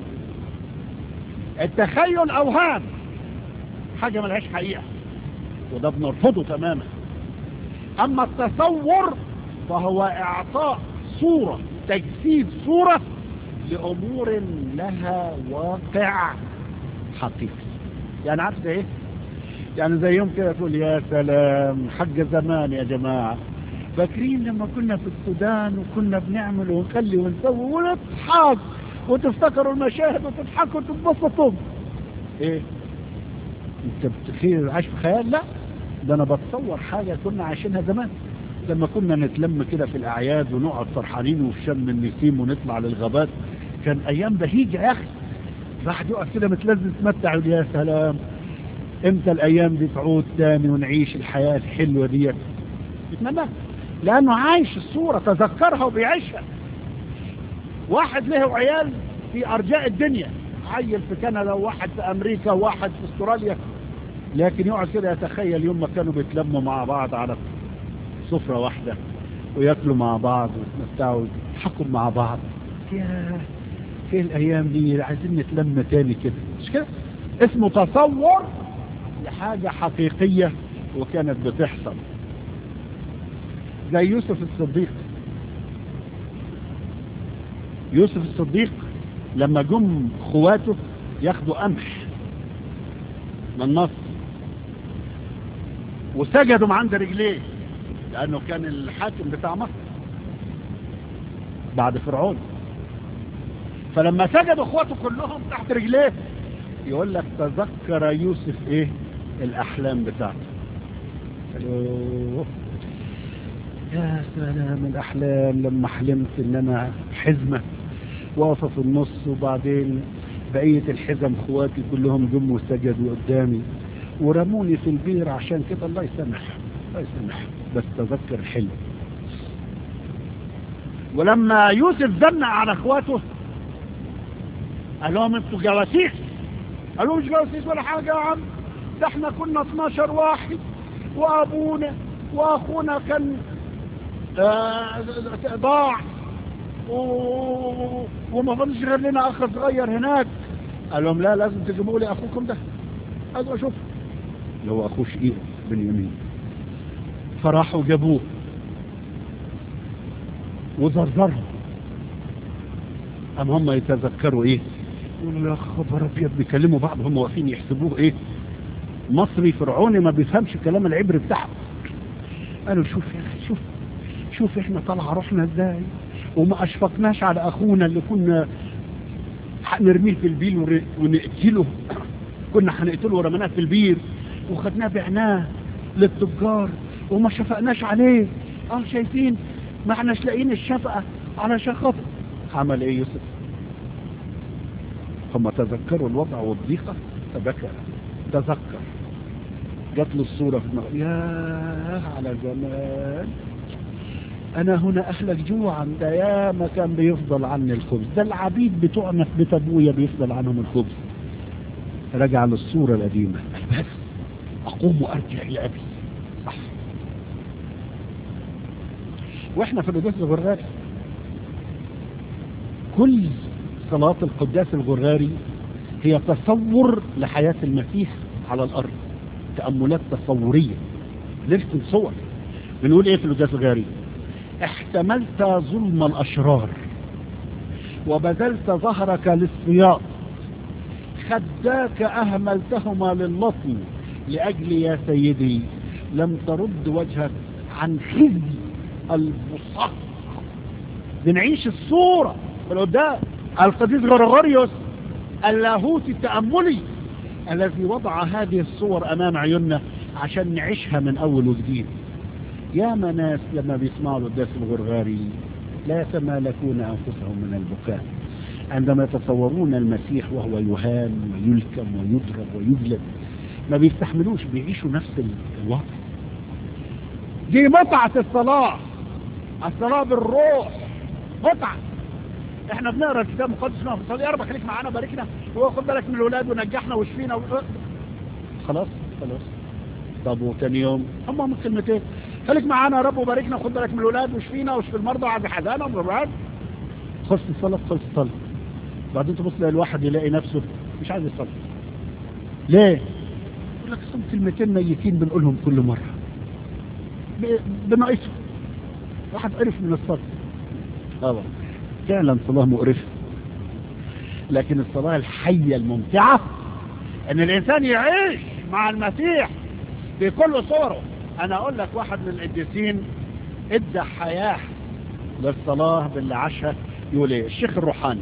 التخيل أوهام حاجة ملهاش حقيقة وده بنرفضه تماما أما التصور فهو إعطاء صورة تجسيد صورة لأمور لها واقع حقيقي يعني عارف ايه يعني زي يوم كده تقول يا سلام حق زمان يا جماعة فاكرين لما كنا في السودان وكنا بنعمل ونخلي ونسوي ونضحك وتفتكروا المشاهد وتضحكوا وتتبسطوا ايه انت بتخيل عايش في خيال لا ده انا بتصور حاجة كنا عايشينها زمان لما كنا نتلم كده في الاعياد ونقعد فرحانين وفي شم النسيم ونطلع للغابات كان ايام بهيجة يا اخي الواحد يقف كده متلذذ يتمتع يا سلام امتى الايام دي تعود تاني ونعيش الحياة الحلوة دي يتمنى لانه عايش الصورة تذكرها وبيعيشها واحد له عيال في ارجاء الدنيا عيل في كندا وواحد في امريكا وواحد في استراليا لكن يقعد كده يتخيل يوم ما كانوا بيتلموا مع بعض على سفرة واحدة وياكلوا مع بعض ويتمتعوا ويضحكوا مع بعض يا في الايام دي عايزين نتلم تاني كده مش كده اسمه تصور لحاجة حقيقية وكانت بتحصل زي يوسف الصديق يوسف الصديق لما جم خواته ياخدوا قمح من مصر وسجدوا عند رجليه لانه كان الحاكم بتاع مصر بعد فرعون فلما سجدوا اخواته كلهم تحت رجليه يقول لك تذكر يوسف ايه الاحلام بتاعته قالوا يا سلام الاحلام لما حلمت ان انا حزمة واقفة في النص وبعدين بقية الحزم اخواتي كلهم جم وسجدوا قدامي ورموني في البير عشان كده الله يسامح الله يسامح بس تذكر الحلم ولما يوسف زنق على اخواته قال لهم انتوا جواسيس قالوا مش جواسيس ولا حاجة يا عم ده احنا كنا 12 واحد وابونا واخونا كان آه ضاع و... وما فضلش غير لنا اخ صغير هناك قال لهم لا لازم تجيبوا لي اخوكم ده عايز اشوف اللي هو اخوه شقيق بنيامين فراحوا جابوه وزرزرهم ام هم يتذكروا ايه يقولوا يا خبر ابيض بيكلموا بعض هم واقفين يحسبوه ايه مصري فرعوني ما بيفهمش الكلام العبري بتاعه قالوا شوف يا اخي شوف شوف احنا طلع روحنا ازاي وما اشفقناش على اخونا اللي كنا نرميه في البير ونقتله كنا هنقتله ورمناه في البير وخدناه بعناه للتجار وما شفقناش عليه اه شايفين ما احناش لاقيين الشفقة علشان خاطر عمل ايه يوسف هم تذكروا الوضع والضيقة فبكى تذكر جات له الصورة في دماغه يا على زمان انا هنا اهلك جوعا ده يا ما كان بيفضل عني الخبز ده العبيد بتوعنا في بيت ابويا بيفضل عنهم الخبز رجع للصورة القديمة بس اقوم وارجع الى ابي صح واحنا في القداس الغرغاري كل صلاة القداس الغرغاري هي تصور لحياة المسيح على الارض تأملات تصورية نرسم صور بنقول ايه في القداس الغرغاري احتملت ظلم الاشرار وبذلت ظهرك للصياط خداك اهملتهما للطم لاجل يا سيدي لم ترد وجهك عن خزي البصق بنعيش الصورة في القدام القديس غرغوريوس اللاهوتي التأملي الذي وضع هذه الصور امام عيوننا عشان نعيشها من اول وجديد يا ناس لما بيسمعوا القداس الغرغاري لا يتمالكون انفسهم من البكاء عندما يتصورون المسيح وهو يهان ويلكم ويضرب ويجلد ما بيستحملوش بيعيشوا نفس الوضع دي متعة الصلاة الصلاة بالروح متعة احنا بنقرا الكتاب المقدس نقف نصلي يا رب خليك معانا باركنا وخد بالك من الولاد ونجحنا واشفينا و... خلاص خلاص طب وتاني يوم هم من كلمتين خليك معانا يا رب وباركنا وخد بالك من الولاد واشفينا واشفي المرضى وعز حزانهم والرعاد خلص الصلاة خلص الصلاة بعدين تبص تلاقي الواحد يلاقي نفسه مش عايز يصلي ليه؟ يقول لك صم كلمتين ميتين بنقولهم كل مرة بناقصهم واحد عرف من الصلاة طبعا فعلا صلاة مقرفة لكن الصلاة الحية الممتعة ان الانسان يعيش مع المسيح بكل صوره انا اقول لك واحد من القديسين ادى حياة للصلاة باللي عاشها يقول ايه الشيخ الروحاني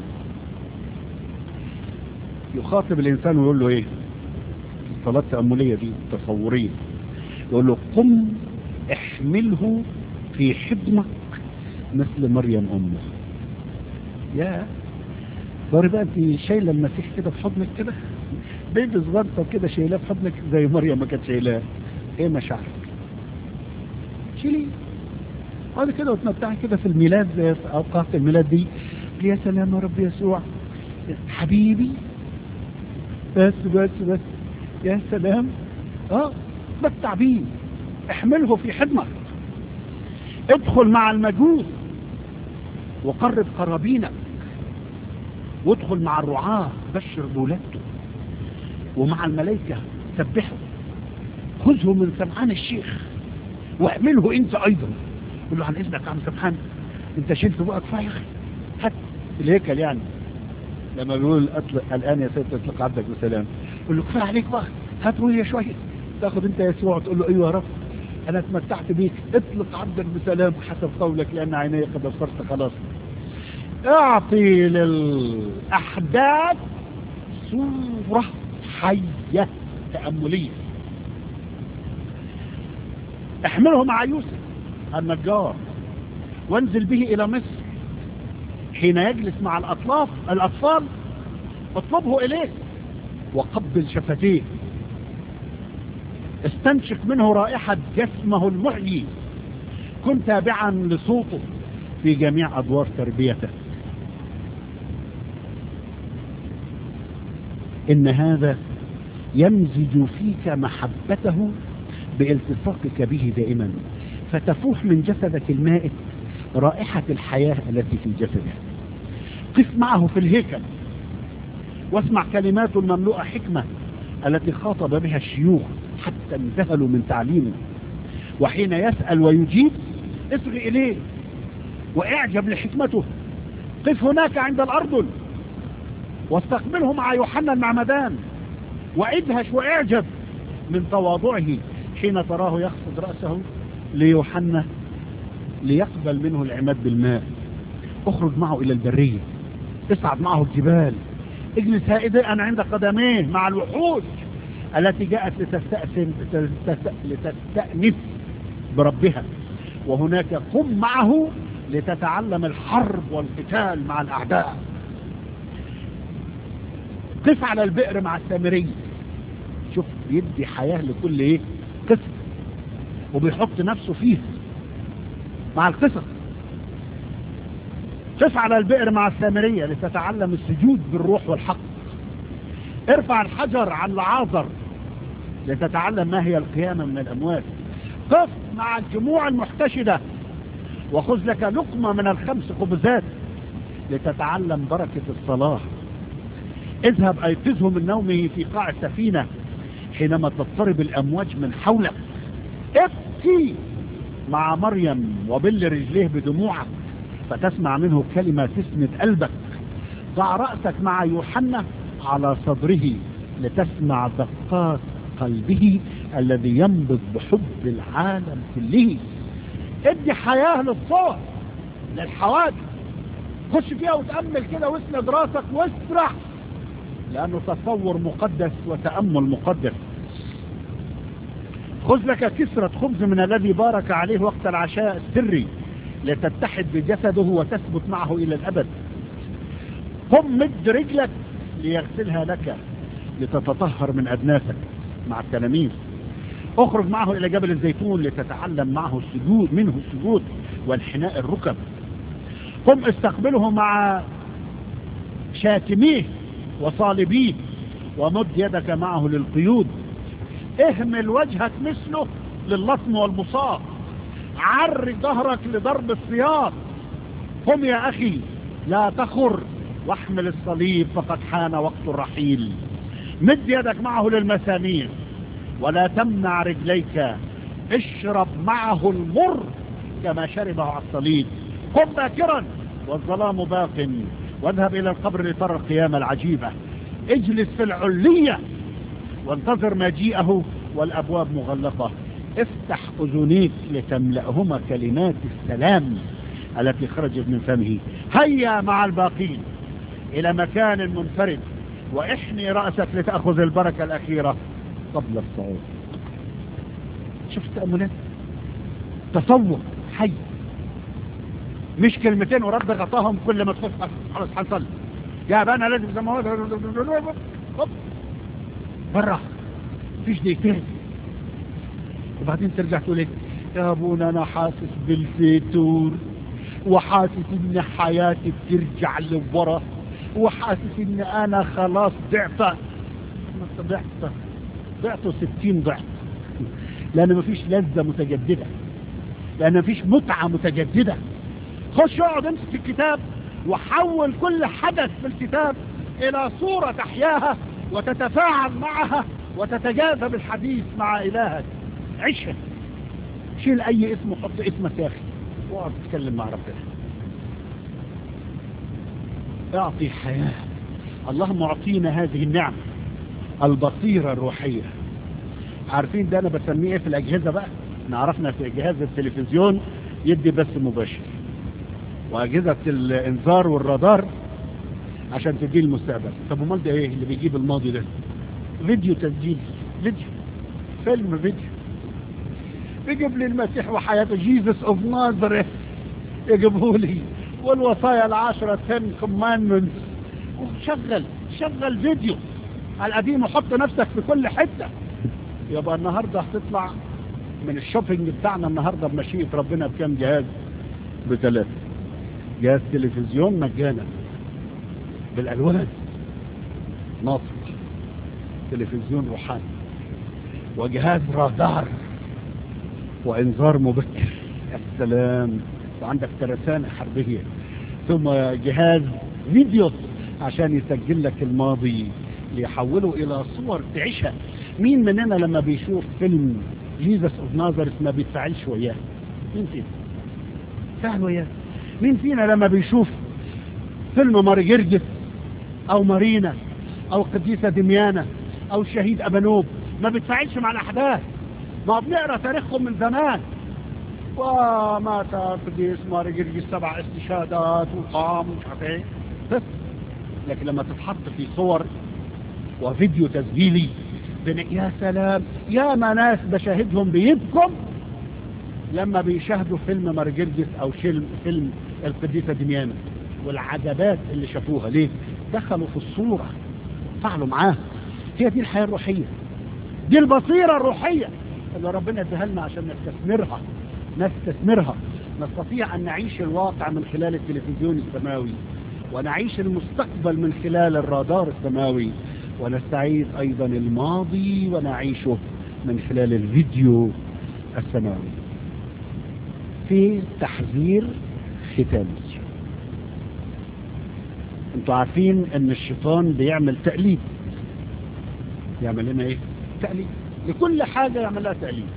يخاطب الانسان ويقول له ايه الصلاة التأملية دي تصورية يقول له قم احمله في حضنك مثل مريم امه يا صار بقى انت شايله المسيح كده في حضنك كده بيبي صغنطه كده شايلاه في حضنك زي مريم ما كانت شايلاه ايه مشاعرك شيلي اقعدي كده وتمتعي كده في الميلاد زي في اوقات الميلاد دي يا سلام يا رب يسوع حبيبي بس بس بس يا سلام اه متع بيه احمله في حضنك ادخل مع المجوس وقرب قرابينك وادخل مع الرعاة بشر بولادته ومع الملائكة سبحه خذه من سمعان الشيخ واعمله انت ايضا قول له عن اذنك يا عم سبحان انت شلت بقى كفايه يا اخي هات الهيكل يعني لما بيقول اطلق الان يا سيد اطلق عبدك بسلام قول له كفايه عليك بقى هات رؤيه شويه تاخد انت يسوع تقول له ايوه يا رب انا اتمتعت بيك اطلق عبدك بسلام حسب قولك لان عيني قد ابصرت خلاص اعطي للاحداث صورة حية تأملية احمله مع يوسف النجار وانزل به الى مصر حين يجلس مع الاطلاف الاطفال اطلبه اليه وقبل شفتيه استنشق منه رائحة جسمه المحيي كن تابعا لصوته في جميع ادوار تربيته ان هذا يمزج فيك محبته بالتصاقك به دائما فتفوح من جسدك المائت رائحة الحياة التي في جسده قف معه في الهيكل واسمع كلماته المملوءة حكمة التي خاطب بها الشيوخ حتى انذهلوا من تعليمه وحين يسأل ويجيب اصغي إليه واعجب لحكمته قف هناك عند الأردن واستقبله مع يوحنا المعمدان وادهش واعجب من تواضعه حين تراه يخفض رأسه ليوحنا ليقبل منه العماد بالماء اخرج معه الى البرية اصعد معه الجبال اجلس هائدا عند قدميه مع الوحوش التي جاءت لتستأسن لتستأنس بربها وهناك قم معه لتتعلم الحرب والقتال مع الأعداء قف على البئر مع السامري شوف بيدي حياة لكل ايه قصة وبيحط نفسه فيها مع القصص قف على البئر مع السامرية لتتعلم السجود بالروح والحق ارفع الحجر عن لعازر لتتعلم ما هي القيامة من الأموات قف مع الجموع المحتشدة وخذ لك لقمة من الخمس خبزات لتتعلم بركة الصلاة اذهب ايقظه من نومه في قاع السفينة حينما تضطرب الامواج من حولك ابكي مع مريم وبل رجليه بدموعك فتسمع منه كلمة تسند قلبك ضع رأسك مع يوحنا على صدره لتسمع دقات قلبه الذي ينبض بحب العالم كله ادي حياة للصور للحوادث خش فيها وتأمل كده واسند راسك واسرح لأنه تصور مقدس وتأمل مقدس خذ لك كسرة خبز من الذي بارك عليه وقت العشاء السري لتتحد بجسده وتثبت معه إلى الأبد قم مد رجلك ليغسلها لك لتتطهر من أدناسك مع التلاميذ اخرج معه إلى جبل الزيتون لتتعلم معه السجود منه السجود وانحناء الركب قم استقبله مع شاتميه وصالبيه ومد يدك معه للقيود اهمل وجهك مثله للطم والبصاق عر ظهرك لضرب السياط قم يا أخي لا تخر واحمل الصليب فقد حان وقت الرحيل مد يدك معه للمسامير ولا تمنع رجليك اشرب معه المر كما شربه على الصليب قم باكرا والظلام باق واذهب الى القبر لترى القيامة العجيبة اجلس في العلية وانتظر مجيئه والابواب مغلقة افتح اذنيك لتملأهما كلمات السلام التي خرجت من فمه هيا مع الباقين الى مكان منفرد واحني رأسك لتأخذ البركة الاخيرة قبل الصعود شفت تأملات تصور حي مش كلمتين ورب غطاهم كل ما تخش خلاص هنصلي يا بقى انا لازم زي ما هو هوب بره مفيش دقيقتين وبعدين ترجع تقول ايه يا ابونا انا حاسس بالفتور وحاسس ان حياتي بترجع لورا وحاسس ان انا خلاص ضعت ضعت ضعته ستين ضعف لان مفيش لذة متجددة لان مفيش متعة متجددة خش اقعد امسك الكتاب وحول كل حدث في الكتاب الى صورة تحياها وتتفاعل معها وتتجاذب الحديث مع الهك عيشها شيل اي اسم وحط اسمك يا اخي واقعد تتكلم مع ربنا اعطي حياة اللهم اعطينا هذه النعمة البصيرة الروحية عارفين ده انا بسميه ايه في الاجهزة بقى احنا عرفنا في جهاز التلفزيون يدي بس مباشر واجهزة الانذار والرادار عشان تدي المستقبل طب امال ده ايه اللي بيجيب الماضي ده فيديو تسجيل فيديو فيلم فيديو يجيب لي المسيح وحياته جيزس اوف نازرeth يجيبه لي والوصايا العشرة 10 كوماندمنتس وشغل شغل فيديو على القديم وحط نفسك في كل حتة يبقى النهاردة هتطلع من الشوبينج بتاعنا النهاردة بمشيئة ربنا بكام جهاز بثلاثة جهاز تلفزيون مجانا بالالوان ناطق تلفزيون روحاني وجهاز رادار وانذار مبكر السلام وعندك ترسانة حربية ثم جهاز فيديو عشان يسجل لك الماضي ليحوله الى صور تعيشها مين مننا لما بيشوف فيلم جيزس اوف نازرس ما بيتفاعلش وياه مين فينا فعل وياه مين فينا لما بيشوف فيلم ماري جرجس او مارينا او القديسة دميانة او الشهيد ابانوب ما بيتفاعلش مع الاحداث ما بنقرا تاريخهم من زمان ومات القديس ماري جرجس سبع استشهادات وقام مش عارف ايه بس لكن لما تتحط في صور وفيديو تسجيلي يا سلام يا ما ناس بشاهدهم بيبكم لما بيشاهدوا فيلم ماري جرجس او فيلم القديسة دميانة والعجبات اللي شافوها ليه دخلوا في الصورة فعلوا معاها هي دي الحياة الروحية دي البصيرة الروحية اللي ربنا اداها لنا عشان نستثمرها نستثمرها نستطيع أن نعيش الواقع من خلال التلفزيون السماوي ونعيش المستقبل من خلال الرادار السماوي ونستعيد أيضا الماضي ونعيشه من خلال الفيديو السماوي في تحذير ختامي انتوا عارفين ان الشيطان بيعمل تقليد يعمل لنا ايه تقليد لكل حاجة يعمل لها تقليد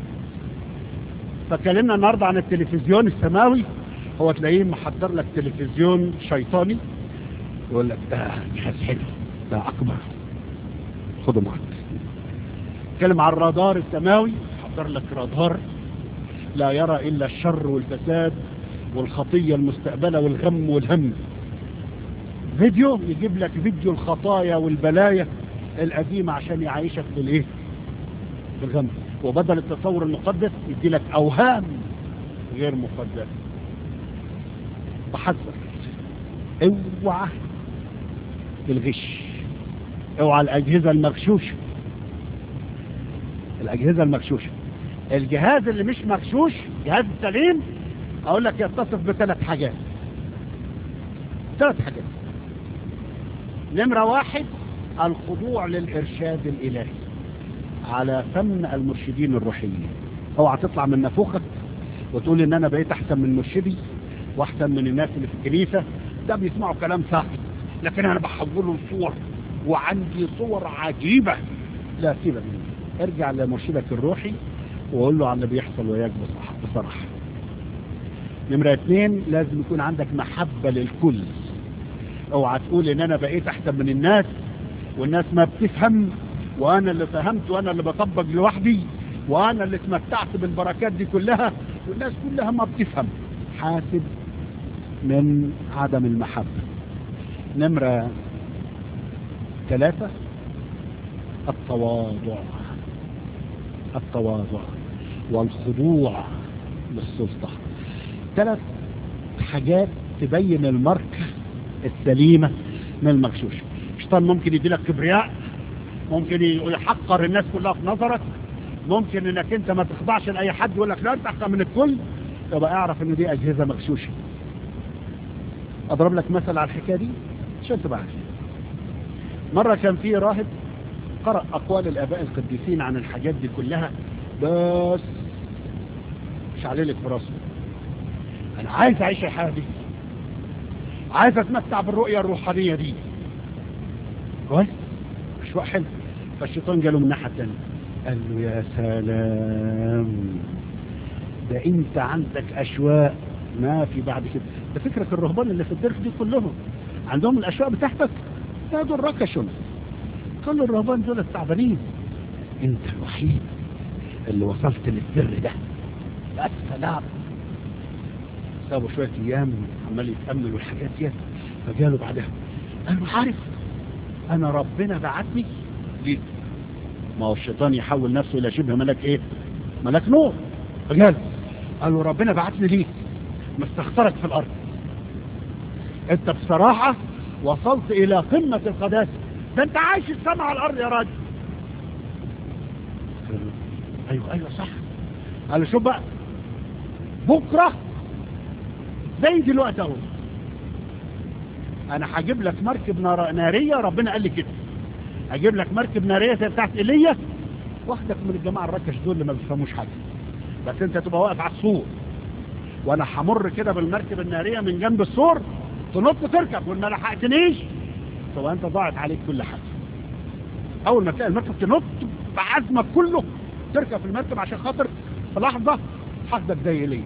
فكلمنا النهاردة عن التلفزيون السماوي هو تلاقيه محضر لك تلفزيون شيطاني يقول لك ده جهاز حلو ده اكبر خده معك اتكلم عن الرادار السماوي حضر لك رادار لا يرى الا الشر والفساد والخطية المستقبلة والغم والهم فيديو يجيب لك فيديو الخطايا والبلايا القديمة عشان يعيشك بالايه بالغم وبدل التصور المقدس يدي لك اوهام غير مقدسة بحذر اوعى الغش اوعى الاجهزة المغشوشة الاجهزة المغشوشة الجهاز اللي مش مغشوش جهاز سليم اقول لك يتصف بثلاث حاجات ثلاث حاجات نمرة واحد الخضوع للإرشاد الإلهي على فم المرشدين الروحيين اوعى تطلع من نفوخك وتقول ان انا بقيت احسن من مرشدي واحسن من الناس اللي في الكنيسة ده بيسمعوا كلام سهل لكن انا بحوله لصور وعندي صور عجيبة لا سيبك ارجع لمرشدك الروحي وقول له على اللي بيحصل وياك بصراحة نمرة اتنين لازم يكون عندك محبة للكل اوعى تقول ان انا بقيت احسن من الناس والناس ما بتفهم وانا اللي فهمت وانا اللي بطبق لوحدي وانا اللي اتمتعت بالبركات دي كلها والناس كلها ما بتفهم حاسب من عدم المحبة نمرة ثلاثة التواضع التواضع والخضوع للسلطة ثلاث حاجات تبين الماركة السليمة من المغشوش الشيطان ممكن يدي لك كبرياء ممكن يحقر الناس كلها في نظرك ممكن انك انت ما تخضعش لاي حد يقول لك لا انت احسن من الكل يبقى اعرف ان دي اجهزة مغشوشة اضرب لك مثل على الحكاية دي عشان تبقى عارف مرة كان في راهب قرأ اقوال الاباء القديسين عن الحاجات دي كلها بس مش عليلك في راسه انا عايز اعيش الحياة دي عايز اتمتع بالرؤية الروحانية دي كويس مشروع حلو فالشيطان جاله من الناحية الثانية قال له يا سلام ده انت عندك اشواق ما في بعد كده ده فكرك الرهبان اللي في الدرك دي كلهم عندهم الاشواق بتاعتك لا دول ركشهم كل الرهبان دول التعبانين انت الوحيد اللي وصلت للسر ده يا سلام سابوا شوية ايام عمال يتأمل والحاجات دي فجاله بعدها قال له عارف انا ربنا بعتني ليه ما هو الشيطان يحول نفسه الى شبه ملك ايه ملك نور فقال قال له ربنا بعتني ليه مستخسرك في الارض انت بصراحة وصلت الى قمة القداسة ده انت عايش السماء على الارض يا راجل ايوه ايوه صح قال له شوف بقى بكرة زي دلوقتي اهو انا هجيب لك مركب نار... نارية ربنا قال لي كده هجيب لك مركب نارية زي بتاعت ايليا واخدك من الجماعة الركش دول اللي ما بيفهموش حاجة بس انت تبقى واقف على السور وانا همر كده بالمركب النارية من جنب السور تنط تركب وان ما لحقتنيش تبقى انت ضاعت عليك كل حاجة اول ما تلاقي المركب تنط بعزمك كله تركب في المركب عشان خاطر في لحظة حظك زي ليه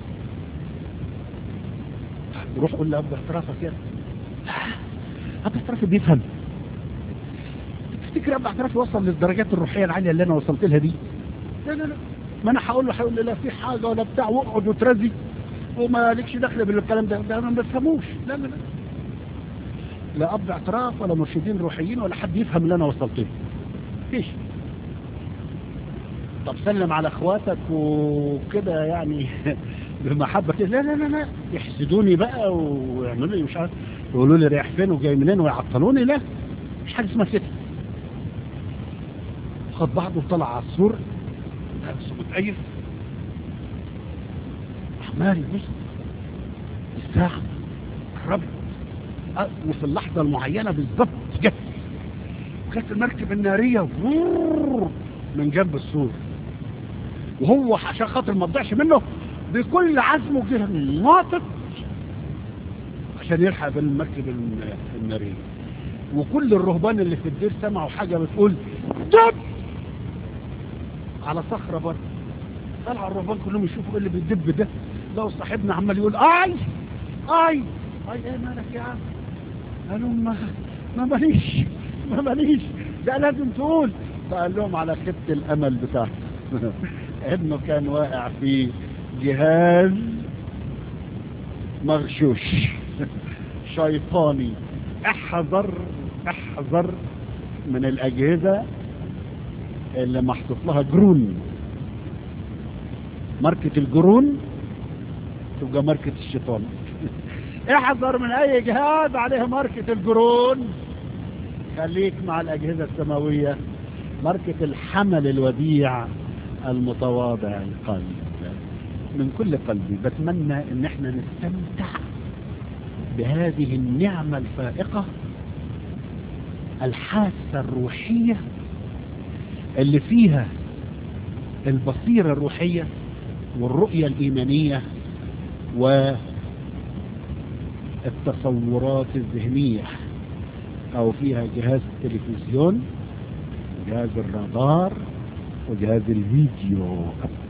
روح قول لأب احترافك يا أب احترافي بيفهم تفتكر أب احترافي وصل للدرجات الروحية العالية اللي أنا وصلت لها دي لا لا لا ما أنا هقول له هيقول لي لا في حاجة ولا بتاع واقعد وترزي وما لكش دخل بالكلام ده ده ما بفهموش لا لا لا لا أب اعتراف ولا مرشدين روحيين ولا حد يفهم اللي أنا وصلت له فيش طب سلم على اخواتك وكده يعني بمحبة كده لا لا لا لا يحسدوني بقى ويعملوا لي مش عارف يقولوا لي رايح فين وجاي منين ويعطلوني لا مش حاجة اسمها كده خد بعضه وطلع على السور نفسه متأيف عمال يبص الساعة قربت أه وفي اللحظة المعينة بالظبط جت وكانت المركب النارية من جنب السور وهو عشان خاطر ما تضيعش منه بكل عزمه جه ناطط عشان يلحق بالمركب النارية وكل الرهبان اللي في الدير سمعوا حاجة بتقول دب على صخرة بره طلع الرهبان كلهم يشوفوا ايه اللي بيدب ده لو صاحبنا عمال يقول اي اي اي ايه مالك يا عم قالوا ما ما ماليش ما ماليش ده لازم تقول فقال لهم على خبة الامل بتاعه ابنه كان واقع في جهاز مغشوش شيطاني احذر احذر من الاجهزة اللي محطوط لها جرون ماركة الجرون تبقى ماركة الشيطان احذر من اي جهاز عليه ماركة الجرون خليك مع الاجهزة السماوية ماركة الحمل الوديع المتواضع القلب من كل قلبي بتمنى ان احنا نستمتع بهذه النعمة الفائقة الحاسة الروحية اللي فيها البصيرة الروحية والرؤية الإيمانية والتصورات الذهنية أو فيها جهاز التلفزيون وجهاز الرادار وجهاز الفيديو